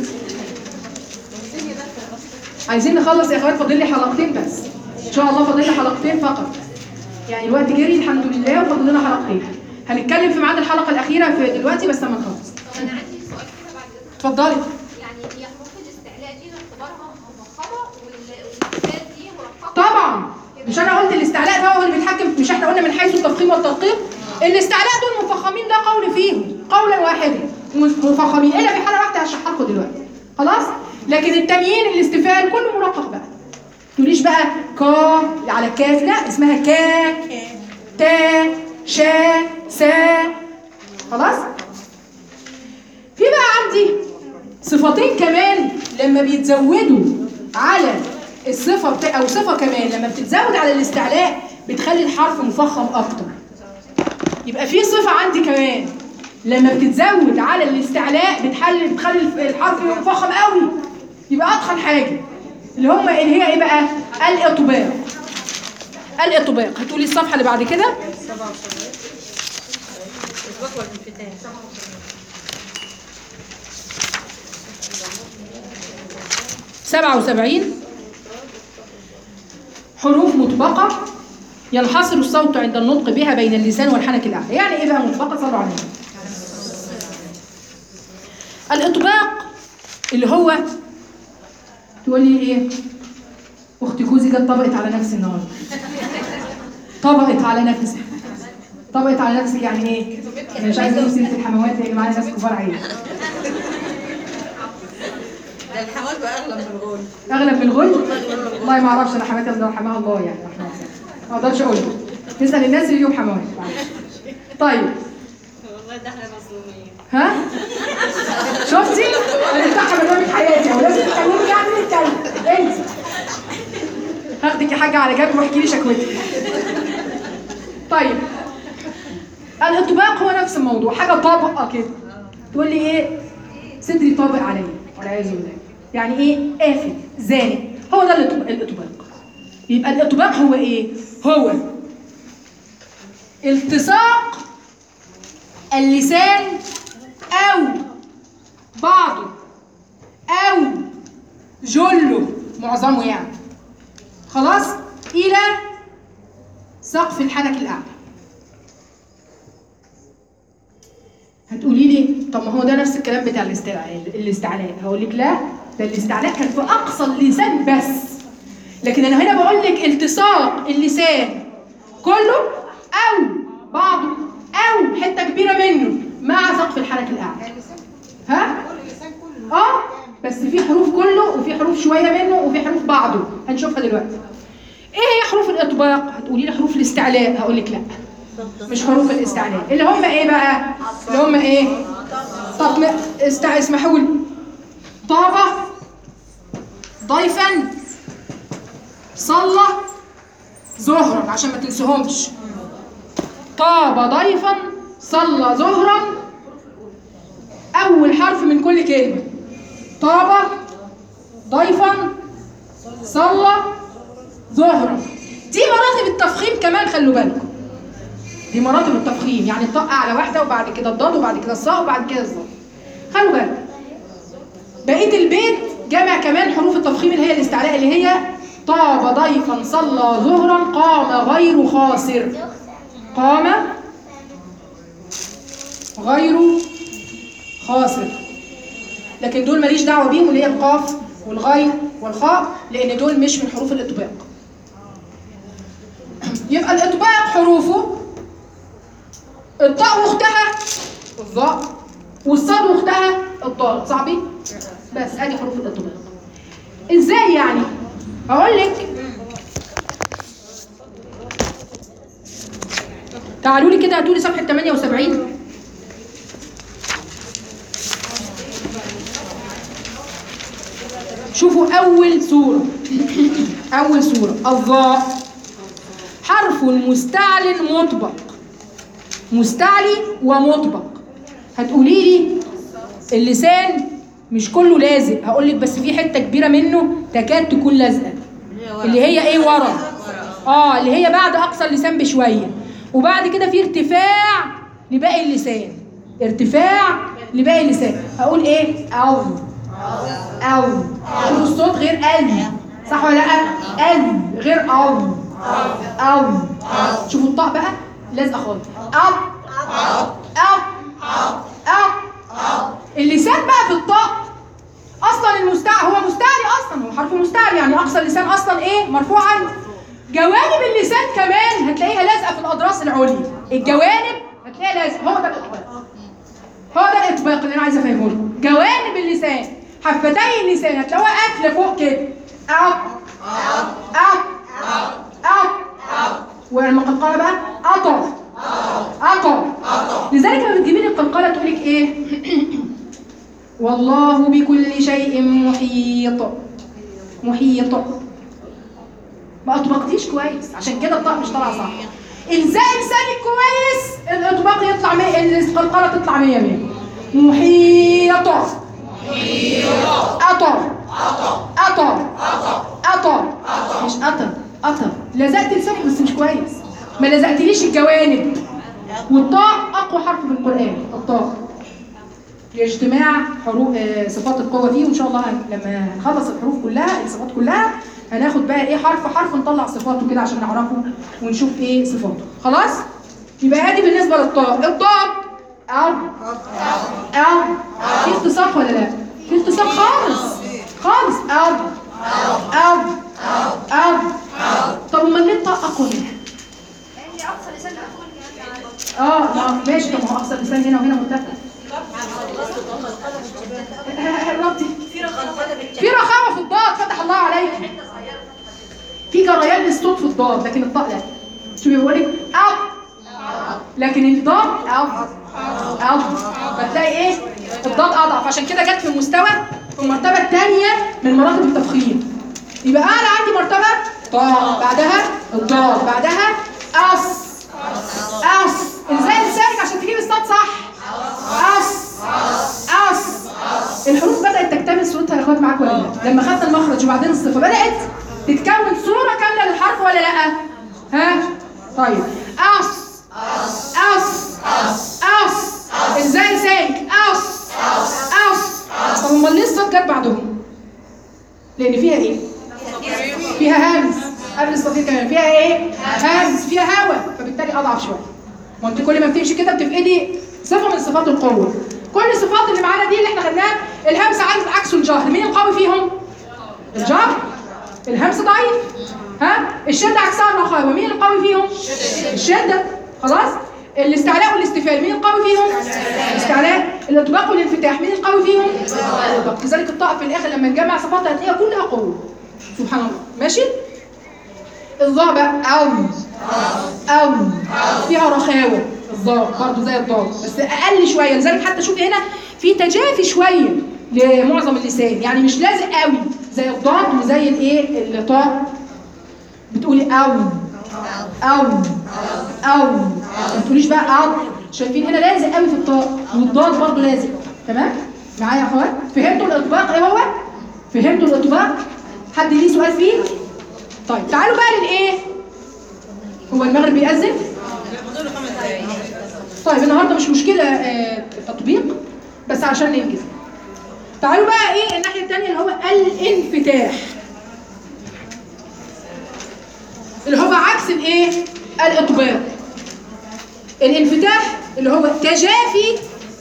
عايزين نخلص يا اخوات فاضل لي حلقتين بس ان شاء الله فاضل لي حلقتين فقط يعني الوقت جري الحمد لله وفاضل لنا حلقتين هنتكلم في ميعاد الحلقه الاخيره في دلوقتي بس لما نخلص طب انا عندي سؤال كده بعد كده اتفضلي يعني هي حروف الاستعلاء دي باعتبارها مفخمه وال- والاستفال دي مرققه طبعا مش انا قلت الاستعلاء ده هو اللي بيتحكم مش احنا قلنا من حيث التفخيم والتدقيق الاستعلاء دول مفخمين ده قول فيهم قولا واحدا مفخمين الا في حاله واحده هشرحها لكم دلوقتي خلاص لكن التانيين الاستفال كله مرقق بقى تقوليش بقى كا على الكاف لا اسمها كا تا شا سا خلاص في بقى عندي صفتين كمان لما بيتزودوا على الصفة بتا... أو صفة كمان لما بتتزود على الاستعلاء بتخلي الحرف مفخم أكتر يبقى في صفة عندي كمان لما بتتزود على الاستعلاء بتحل بتخلي الف- الحرف مفخم قوي يبقى أتخن حاجة اللي هم اللي هي إيه بقى؟ الإطباق الإطباق هتقولي الصفحة اللي بعد كده سبعة وسبعين حروف مطبقة ينحصر الصوت عند النطق بها بين اللسان والحنك الأعلى يعني إيه بقى مطبقة صلوا عليه الإطباق اللي هو تقولي إيه أخت كوزي جت طبقت على نفسي النهارده طبقت على نفسي طبقت على نفسك يعني ايه؟ انا مش عايزه اقول سيره الحموات لان معايا ناس كبار عيب ده الحمام بقى اغلى من الغول اغلب من الغل والله ما اعرفش انا حماتي الله يرحمها الله يعني رحمها الله ما اقدرش اقول تسال الناس اللي ليهم حموات طيب والله ده احنا مظلومين ها شفتي انا بتاعها برنامج حياتي او لازم تكلمي يعني نتكلم انت هاخدك يا حاجه على جنب واحكي لي شكوتك طيب الاطباق هو نفس الموضوع حاجه طابقه كده تقول لي ايه صدري طابق عليا والعياذ بالله يعني ايه قافل زانق هو ده الإطب- الاطباق يبقى الاطباق هو ايه هو التصاق اللسان أو بعضه أو جله معظمه يعني خلاص إلى سقف الحنك الأعلى هتقولي لي طب ما هو ده نفس الكلام بتاع الاستعلاء الاستعلاء هقول لك لا ده الاستعلاء كان في أقصى اللسان بس لكن أنا هنا بقول لك التصاق اللسان كله أو بعضه أو حتة كبيرة منه مع سقف الحنك الأعلى ها؟ اه بس في حروف كله وفي حروف شويه منه وفي حروف بعضه هنشوفها دلوقتي ايه هي حروف الاطباق هتقولي لي حروف الاستعلاء هقول لك لا مش حروف الاستعلاء اللي هم ايه بقى اللي هم ايه طب ما- استع... اسمحوا لي طابة ضيفا صلى ظهرا عشان ما تنسوهمش طاب ضيفا صلى ظهرا أول حرف من كل كلمة طاب ضيفا صلى ظهرا دي مراتب التفخيم كمان خلوا بالكم دي مراتب التفخيم يعني الطاء أعلى واحدة وبعد كده الضاد وبعد كده الصاء وبعد كده الظاء خلوا بالكم بقية البيت جمع كمان حروف التفخيم اللي هي الاستعلاء اللي هي طاب ضيفا صلى ظهرا قام غير خاسر قام غير خاسر لكن دول ماليش دعوه بيهم اللي هي القاف والغين والخاء لان دول مش من حروف الاطباق يبقى الاطباق حروفه الطاء واختها الظاء والصاد واختها الضاد صعبي بس ادي حروف الاطباق ازاي يعني اقول لك تعالوا لي كده هاتوا لي صفحه 78 شوفوا أول سورة أول سورة الظاء حرف مستعل مطبق مستعلي ومطبق هتقولي لي اللسان مش كله لازق هقول لك بس في حته كبيره منه تكاد تكون لازقه اللي هي ايه ورا اه اللي هي بعد اقصى اللسان بشويه وبعد كده في ارتفاع لباقي اللسان ارتفاع لباقي اللسان هقول ايه او او شوفوا الصوت غير ال صح ولا لا ال غير او او شوفوا الطاء بقى لازقه خالص اب اب اب اللسان بقى في الطاء اصلا المستعلي هو مستعلي اصلا هو حرف مستعلي يعني اقصى اللسان اصلا ايه مرفوع عنه جوانب اللسان كمان هتلاقيها لازقه في الاضراس العليا الجوانب هتلاقيها لازقه هو ده الاطباق هو ده الاطباق اللي انا عايزه افهمه لكم جوانب اللسان حفتي اللسان هتلاقوها قافله فوق كده اب اب اب ولما القلقله بقى قطر قطر لذلك لما بتجيبي لي القلقله تقول لك ايه والله بكل شيء محيط محيط ما اطبقتيش كويس عشان كده الطاء مش طالعه صح الزاي لسانك كويس الاطباق يطلع 100 القلقله تطلع 100 100 محيط قطر قطر قطر مش قطر قطر لزقت لسانك بس مش كويس ما لزقتليش الجوانب والطاء اقوى حرف في القران الطاء لاجتماع حروف آه، صفات القوه فيه وان شاء الله هن- لما نخلص الحروف كلها الصفات كلها هناخد بقى ايه حرف حرف نطلع صفاته كده عشان نعرفه ونشوف ايه صفاته خلاص يبقى ادي بالنسبه للطاء الضاد اب اب في التصاق ولا لا في التصاق خالص خالص اب اب أو طب امال ليه الطاء اقوى منها؟ لان اقصى لسان مقفول يعني اه ما ماشي طب ما هو اقصى اللسان هنا وهنا مرتفع قربتي في رخاوه في الضاد فتح الله عليك في جريان للصوت في الضاد لكن الطاء لا شو بيقول لك أب لكن الضاد أب أب فتلاقي ايه الضاد اضعف عشان كده جت في المستوى في المرتبه الثانيه من مراتب التفخيم يبقى اعلى عندي مرتبه طاء بعدها الضاد بعدها أص أص ازاي لسانك عشان تجيب الصوت صح أص أص الحروف بدأت تكتمل صورتها يا اخوات معاك ولا لا؟ لما خدنا المخرج وبعدين الصفة بدأت تتكون صورة كاملة للحرف ولا لا؟ ها؟ طيب أص أص أص ازاي لسانك أص أص طب امال ليه الصوت جت بعدهم؟ لأن فيها إيه؟ فيها همز قبل الصفير كمان فيها ايه؟ همز فيها هواء فبالتالي اضعف شويه ما انت كل ما بتمشي كده بتفقدي صفه من صفات القوه كل الصفات اللي معانا دي اللي احنا خدناها الهمز عكس عكسه الجهر مين القوي فيهم؟ الجهر الهمز ضعيف ها الشده عكسها الرخاوه مين القوي فيهم؟ الشده خلاص الاستعلاء والاستفال مين القوي فيهم؟ الاستعلاء الاطباق والانفتاح مين القوي فيهم؟ الاطباق لذلك الطاء في الاخر لما نجمع صفاتها هتلاقيها كلها قوه سبحان الله ماشي؟ الظاء بقى أو أو فيها رخاوة الظاء برضه زي الضاد بس أقل شوية لذلك حتى شوفي هنا في تجافي شوية لمعظم اللسان يعني مش لازق قوي زي الضاد وزي الايه الطاء بتقولي أو أو أو ما تقوليش بقى أو شايفين هنا لازق قوي في الطاء والضاد برضه لازق تمام معايا يا اخوات فهمتوا الإطباق ايه هو فهمتوا الإطباق حد ليه سؤال فيه طيب تعالوا بقى للايه هو المغرب بيأذن طيب النهارده مش مشكله آه، التطبيق بس عشان ننجز تعالوا بقى ايه الناحيه الثانيه اللي هو الانفتاح اللي هو عكس الايه الاطباق الانفتاح اللي هو تجافي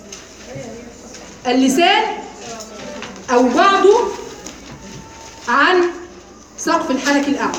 اللسان او بعضه عن سقف الحنك الأعلى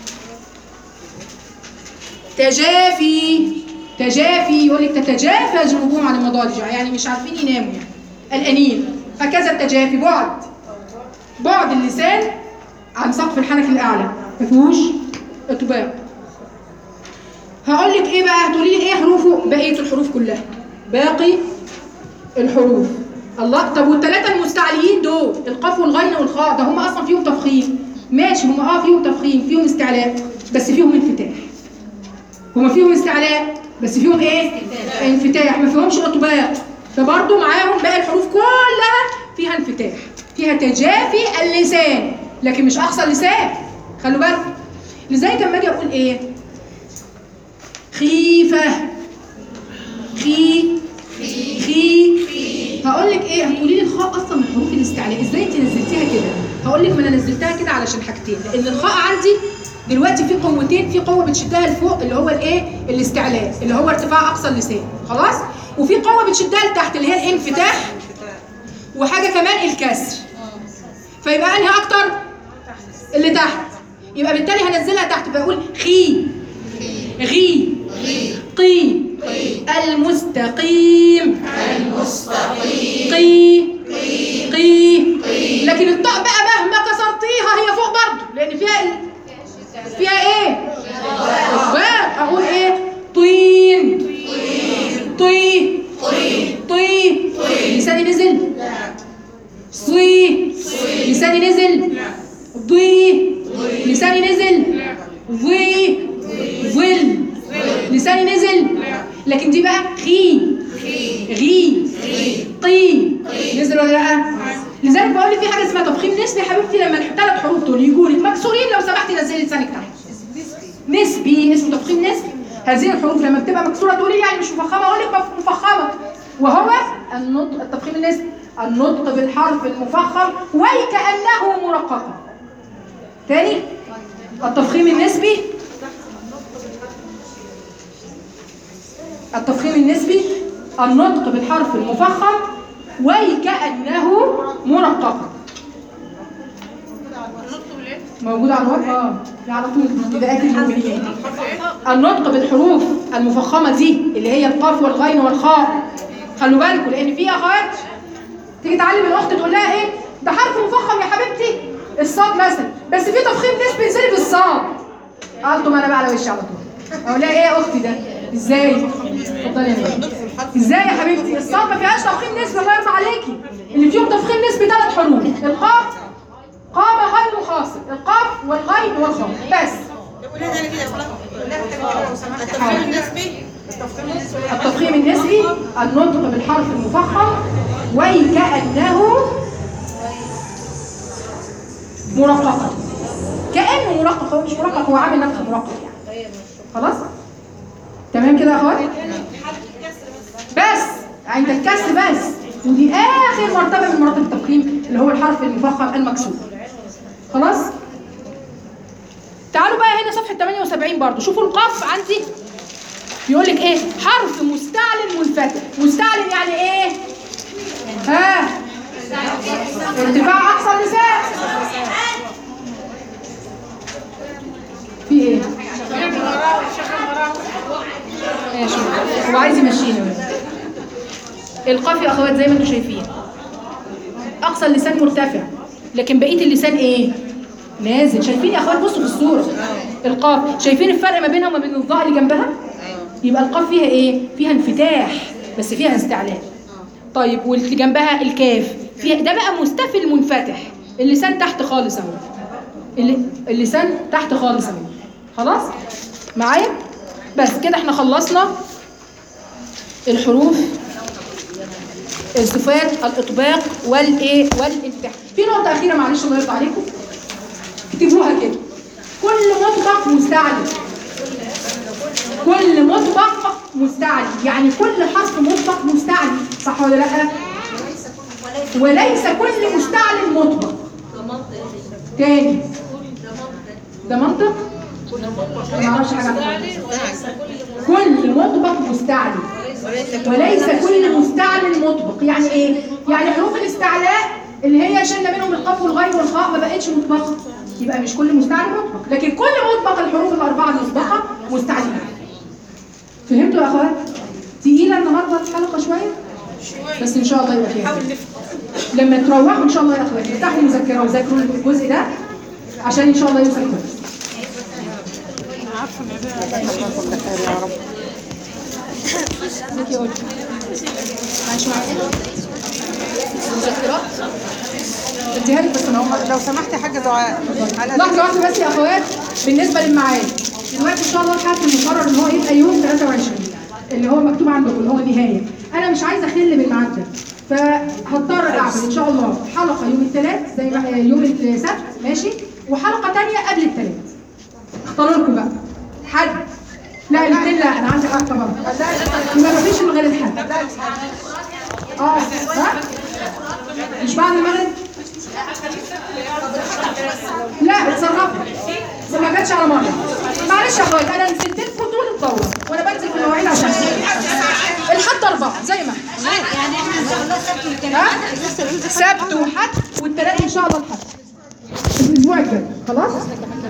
تجافي تجافي يقول لك تتجافى جنوبهم عن المضاجع يعني مش عارفين يناموا يعني قلقانين هكذا التجافي بعد بعد اللسان عن سقف الحنك الأعلى ما فيهوش اطباق هقول لك ايه بقى هتقولي لي ايه حروفه بقيه الحروف كلها باقي الحروف الله طب والثلاثه المستعليين دول القاف والغين والخاء ده هم اصلا فيهم تفخيم ماشي هم اه فيهم تفخيم فيهم استعلاء بس فيهم انفتاح هم فيهم استعلاء بس فيهم ايه انفتاح ما فيهمش اطباق فبرضه معاهم باقي الحروف كلها فيها انفتاح فيها تجافي اللسان لكن مش اقصى اللسان خلوا بالكم لذلك لما اجي اقول ايه خيفه خي خي هقول لك ايه هتقولي لي الخاء اصلا من حروف الاستعلاء ازاي انت نزلتيها كده هقول لك ما انا نزلتها كده علشان حاجتين لان الخاء عندي دلوقتي في قوتين في قوه بتشدها لفوق اللي هو الايه الاستعلاء اللي هو ارتفاع اقصى اللسان خلاص وفي قوه بتشدها لتحت اللي هي الانفتاح وحاجه كمان الكسر فيبقى انهي اكتر اللي تحت يبقى بالتالي هنزلها تحت بقول خي غي قي المستقيم المستقيم قي قي لكن الطاء بقى مهما كسرتيها هي فوق برضه لان فيها ال... فيها ايه اخبار اقول ايه طين طي طي لساني نزل صي لساني نزل ضي لساني نزل ضي ظل لساني نزل لكن دي بقى خي غي قي نزل ولا لا لذلك بقول لك في حاجه اسمها تفخيم نسبي يا حبيبتي لما الثلاث حروف دول يجوا لك مكسورين لو سمحتي نزلي لسانك تحت نسبي اسمه تفخيم نسبي هذه الحروف لما بتبقى مكسوره تقولي يعني مش مفخمه اقول لك مف- مفخمه وهو النطق التفخيم النسبي النطق بالحرف المفخم وكانه مرققه تاني التفخيم النسبي التفخيم النسبي النطق بالحرف المفخم وكأنه مرقق موجودة على الورق اه دي على طول بدايات المؤمنين النطق بالحروف المفخمة دي اللي هي القاف والغين والخاء خلوا بالكم لان في اخوات تيجي تعلم الاخت تقول لها ايه ده حرف مفخم يا حبيبتي الصاد مثلا بس في تفخيم نسبي ينزل بالصاد قالت ما انا بقى على وشي على طول اقول لها ايه يا اختي ده ازاي اتفضلي يا بنتي ازاي يا حبيبتي الصاد ما فيهاش تفخيم نسبي الله يرضى عليكي اللي فيهم تفخيم نسبي ثلاث حروف القاف قام غين خاصر القاف والغين والخاء بس قولي لنا كده قولي لنا كده لو سمحت التفخيم النسبي التفخيم النسبي النطق بالحرف المفخم وكأنه مرققا كأنه مرقق هو مش مرقق هو عامل نفسه مرقق يعني خلاص تمام كده يا اخوات بس عند الكسر بس ودي اخر مرتبه من مراتب التفخيم اللي هو الحرف المفخم المكسور خلاص تعالوا بقى هنا صفحه 78 برضو شوفوا القاف عندي بيقول لك ايه حرف مستعلن منفتح مستعلن يعني ايه ها ارتفاع اقصى اللسان في ايه ماشي هو عايز يمشينا القاف يا اخوات زي ما انتم شايفين اقصى اللسان مرتفع لكن بقيه اللسان ايه نازل شايفين يا اخوات بصوا في الصوره القاف شايفين الفرق ما بينها وما بين الظاء اللي جنبها يبقى القاف فيها ايه فيها انفتاح بس فيها استعلاء طيب واللي جنبها الكاف فيها ده بقى مستفل منفتح اللسان تحت خالص اهو الل- اللسان تحت خالص اهو خلاص معايا بس كده احنا خلصنا الحروف الصفات الاطباق والايه والانفتاح في نقطه اخيره معلش الله يرضى عليكم اكتبوها كده كل مطبق مستعلي كل مطبق مستعلي يعني كل حرف مطبق مستعلي صح ولا لا وليس كل مستعلي مطبق تاني ده منطق ما اعرفش حاجه عن المنطق. كل مطبق مستعلي وليس كل مستعلي مطبق يعني ايه يعني حروف الاستعلاء اللي هي شلنا منهم القاف والغين والخاء ما بقتش مطبقه يبقى مش كل مستعلي مطبق لكن كل مطبق الحروف الاربعه المسبقه مستعليه فهمتوا يا اخوات تقيله النهارده الحلقه شويه بس ان شاء الله يبقى فيها خير. لما تروحوا ان شاء الله يا اخوات افتحوا المذكره وذاكروا الجزء ده عشان ان شاء الله يوصل كويس ازيك يا قلت ماشي معايا مذكرات اديها لك بس انا هقوم لو سمحتي حاجه دعاء على لحظة واحدة بس يا اخوات بالنسبة للميعاد دلوقتي ان شاء الله الحد المقرر ان هو يبقى يوم 23 اللي هو مكتوب عندكم اللي هو نهاية انا مش عايزة اخل بالميعاد ده فهضطر اعمل ان شاء الله حلقة يوم الثلاث زي ما يوم السبت ماشي وحلقة تانية قبل الثلاث اختاروا لكم بقى حد لا الاثنين لا انا عندي حلقة برضه يبقى مفيش إلا غير الحد اه ها مش بعد المغرب لا اتصرفوا بس ما جاتش على مره معلش يا اخوات انا نزلت لكم طول الدوره وانا بنزل في المواعيد عشان الحد اربعه زي ما احنا يعني احنا ان شاء الله سبت والكلام ها؟ سبت وحد والثلاث ان شاء الله الحد الاسبوع الجاي خلاص